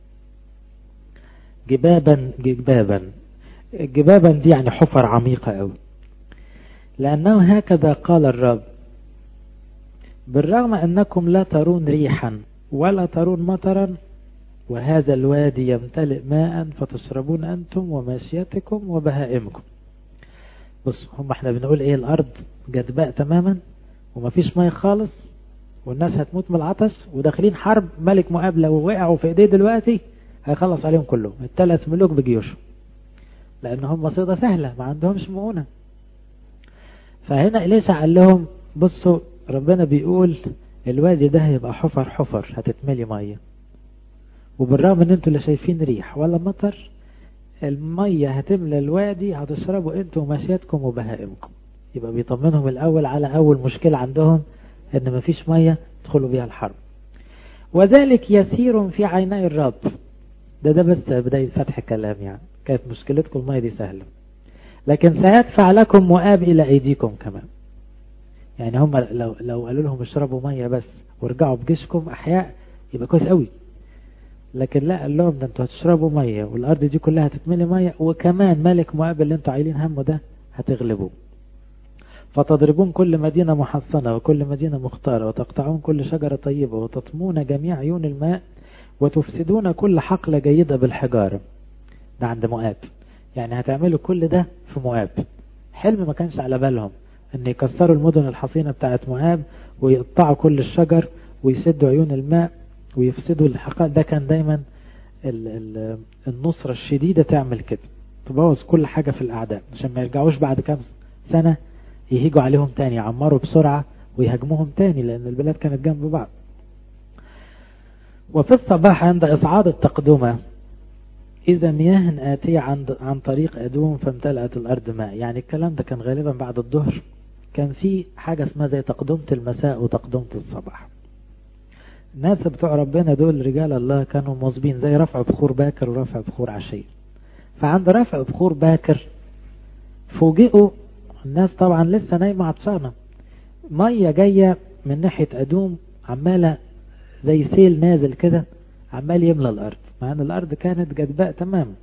Speaker 1: جبابا جبابا جبابا دي يعني حفر عميقة قوي لأنه هكذا قال الرب بالرغم أنكم لا ترون ريحا ولا ترون مطرا وهذا الوادي يمتلئ ماء فتشربون أنتم وماشيتكم وبهائمكم بص هم احنا بنقول ايه الأرض جدباء تماما ومفيش ماء خالص والناس هتموت من العطش وداخلين حرب ملك مؤاب لو وقعوا في ايديه دلوقتي هيخلص عليهم كلهم الثلاث ملوك بجيوشهم لأن هم صيدة سهلة ما عندهمش مؤونة فهنا إليسا قال لهم بصوا ربنا بيقول الوادي ده هيبقى حفر حفر هتتملي مية وبالرغم ان انتوا لا شايفين ريح ولا مطر المية هتملى الوادي هتشربوا انتوا وماشياتكم وبهائمكم يبقى بيطمنهم الاول على اول مشكلة عندهم ان مفيش مية تدخلوا بيها الحرب وذلك يسير في عيني الرب ده ده بس بداية فتح كلام يعني كانت مشكلتكم المية دي سهلة لكن سيدفع لكم مؤاب إلى أيديكم كمان يعني هم لو, لو قالوا لهم اشربوا مية بس ورجعوا بجيشكم أحياء يبقى كويس قوي لكن لا قال لهم ده انتوا هتشربوا مية والأرض دي كلها هتتملي مية وكمان ملك مؤاب اللي انتوا عايلين همه ده هتغلبوه فتضربون كل مدينة محصنة وكل مدينة مختارة وتقطعون كل شجرة طيبة وتطمون جميع عيون الماء وتفسدون كل حقلة جيدة بالحجارة ده عند مؤاب يعني هتعملوا كل ده في مؤاب حلم ما كانش على بالهم ان يكسروا المدن الحصينة بتاعت مؤاب ويقطعوا كل الشجر ويسدوا عيون الماء ويفسدوا الحقائق ده كان دايما ال ال النصرة الشديدة تعمل كده تبوظ كل حاجة في الأعداء عشان ما يرجعوش بعد كام سنة يهيجوا عليهم تاني يعمروا بسرعة ويهاجموهم تاني لأن البلاد كانت جنب بعض وفي الصباح عند إصعاد التقدمة إذا مياه آتية عن, عن طريق أدوم فامتلأت الأرض ماء يعني الكلام ده كان غالبا بعد الظهر كان في حاجة اسمها زي تقدمة المساء وتقدمة الصباح الناس بتوع ربنا دول رجال الله كانوا مواظبين زي رفع بخور باكر ورفع بخور عشية فعند رفع بخور باكر فوجئوا الناس طبعا لسه نايمة عطشانة مية جاية من ناحية أدوم عمالة زي سيل نازل كده عمال يملى الأرض مع أن الأرض كانت جدباء تماما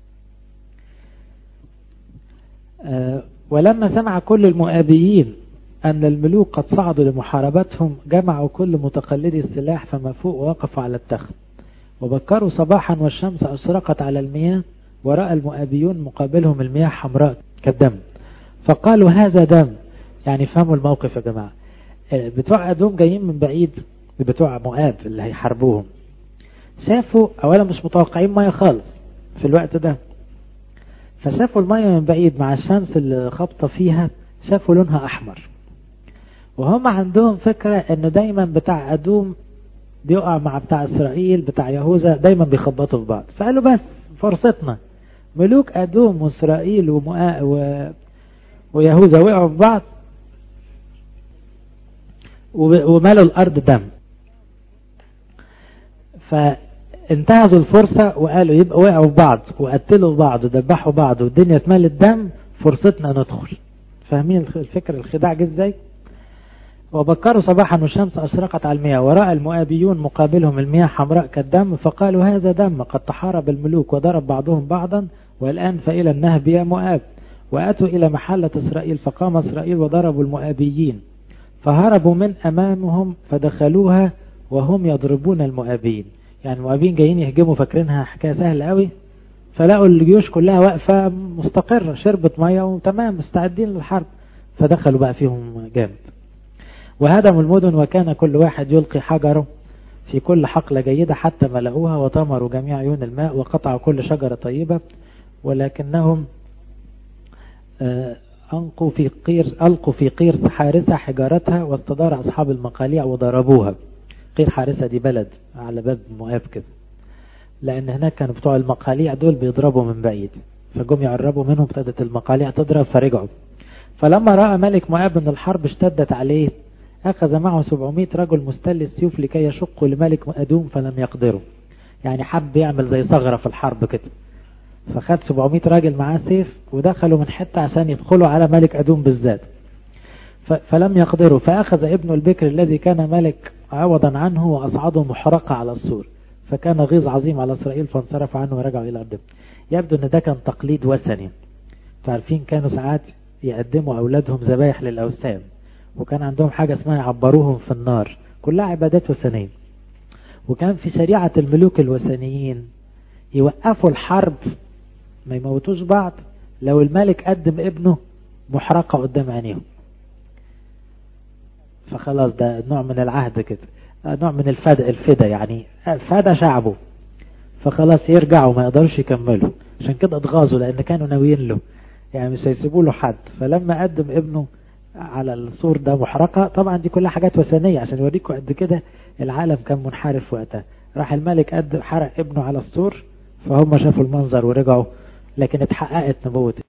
Speaker 1: أه ولما سمع كل المؤابيين أن الملوك قد صعدوا لمحاربتهم جمعوا كل متقلدي السلاح فما فوق ووقفوا على التخت وبكروا صباحا والشمس أشرقت على المياه ورأى المؤابيون مقابلهم المياه حمراء كالدم فقالوا هذا دم يعني فهموا الموقف يا جماعة بتوع أدوم جايين من بعيد بتوع مؤاب اللي هيحاربوهم شافوا أولا مش متوقعين مية خالص في الوقت ده فشافوا المية من بعيد مع الشمس اللي خبطة فيها شافوا لونها أحمر وهم عندهم فكرة ان دايما بتاع أدوم بيقع مع بتاع إسرائيل بتاع يهوذا دايما بيخبطوا في بعض فقالوا بس فرصتنا ملوك أدوم وإسرائيل ومؤا و... ويهوذا وقعوا في بعض وملوا الأرض دم فانتهزوا الفرصة وقالوا يبقى وقعوا في بعض وقتلوا بعض ودبحوا بعض والدنيا اتملت دم فرصتنا ندخل فاهمين الفكر الخداع جه ازاي وبكروا صباحا والشمس أشرقت على المياه ورأى المؤابيون مقابلهم المياه حمراء كالدم فقالوا هذا دم قد تحارب الملوك وضرب بعضهم بعضا والآن فإلى النهب يا مؤاب وأتوا إلى محلة إسرائيل فقام إسرائيل وضربوا المؤابيين فهربوا من أمامهم فدخلوها وهم يضربون المؤابين يعني المؤابين جايين يهجموا فاكرينها حكاية سهلة قوي فلقوا الجيوش كلها واقفة مستقرة شربت مية وتمام مستعدين للحرب فدخلوا بقى فيهم جامد وهدموا المدن وكان كل واحد يلقي حجره في كل حقلة جيدة حتى ملأوها وطمروا جميع عيون الماء وقطعوا كل شجرة طيبة ولكنهم أنقوا في قير ألقوا في قير حارسة حجارتها واستدار أصحاب المقاليع وضربوها قير حارسة دي بلد على باب مؤاب كده لأن هناك كانوا بتوع المقاليع دول بيضربوا من بعيد فجم يقربوا منهم ابتدت المقاليع تضرب فرجعوا فلما رأى ملك مؤاب أن الحرب اشتدت عليه أخذ معه 700 رجل مستل السيوف لكي يشقوا لملك أدوم فلم يقدروا يعني حب يعمل زي ثغرة في الحرب كده فخد 700 راجل معاه سيف ودخلوا من حتة عشان يدخلوا على ملك أدوم بالذات فلم يقدروا فأخذ ابن البكر الذي كان ملك عوضا عنه وأصعده محرقة على السور فكان غيظ عظيم على إسرائيل فانصرف عنه ورجعوا إلى أرضهم يبدو أن ده كان تقليد وثني تعرفين كانوا ساعات يقدموا أولادهم ذبايح للأوثان وكان عندهم حاجة اسمها يعبروهم في النار كلها عبادات وثنية وكان في شريعة الملوك الوثنيين يوقفوا الحرب ما يموتوش بعض لو الملك قدم ابنه محرقة قدام عينيهم فخلاص ده نوع من العهد كده نوع من الفدا الفدا يعني فدا شعبه فخلاص يرجعوا ما يقدرش يكملوا عشان كده اتغاظوا لان كانوا ناويين له يعني مش هيسيبوا له حد فلما قدم ابنه على السور ده محرقة طبعا دي كلها حاجات وثنية عشان يوريكم قد كده العالم كان منحرف وقتها راح الملك قد حرق ابنه على السور فهم شافوا المنظر ورجعوا لكن اتحققت نبوة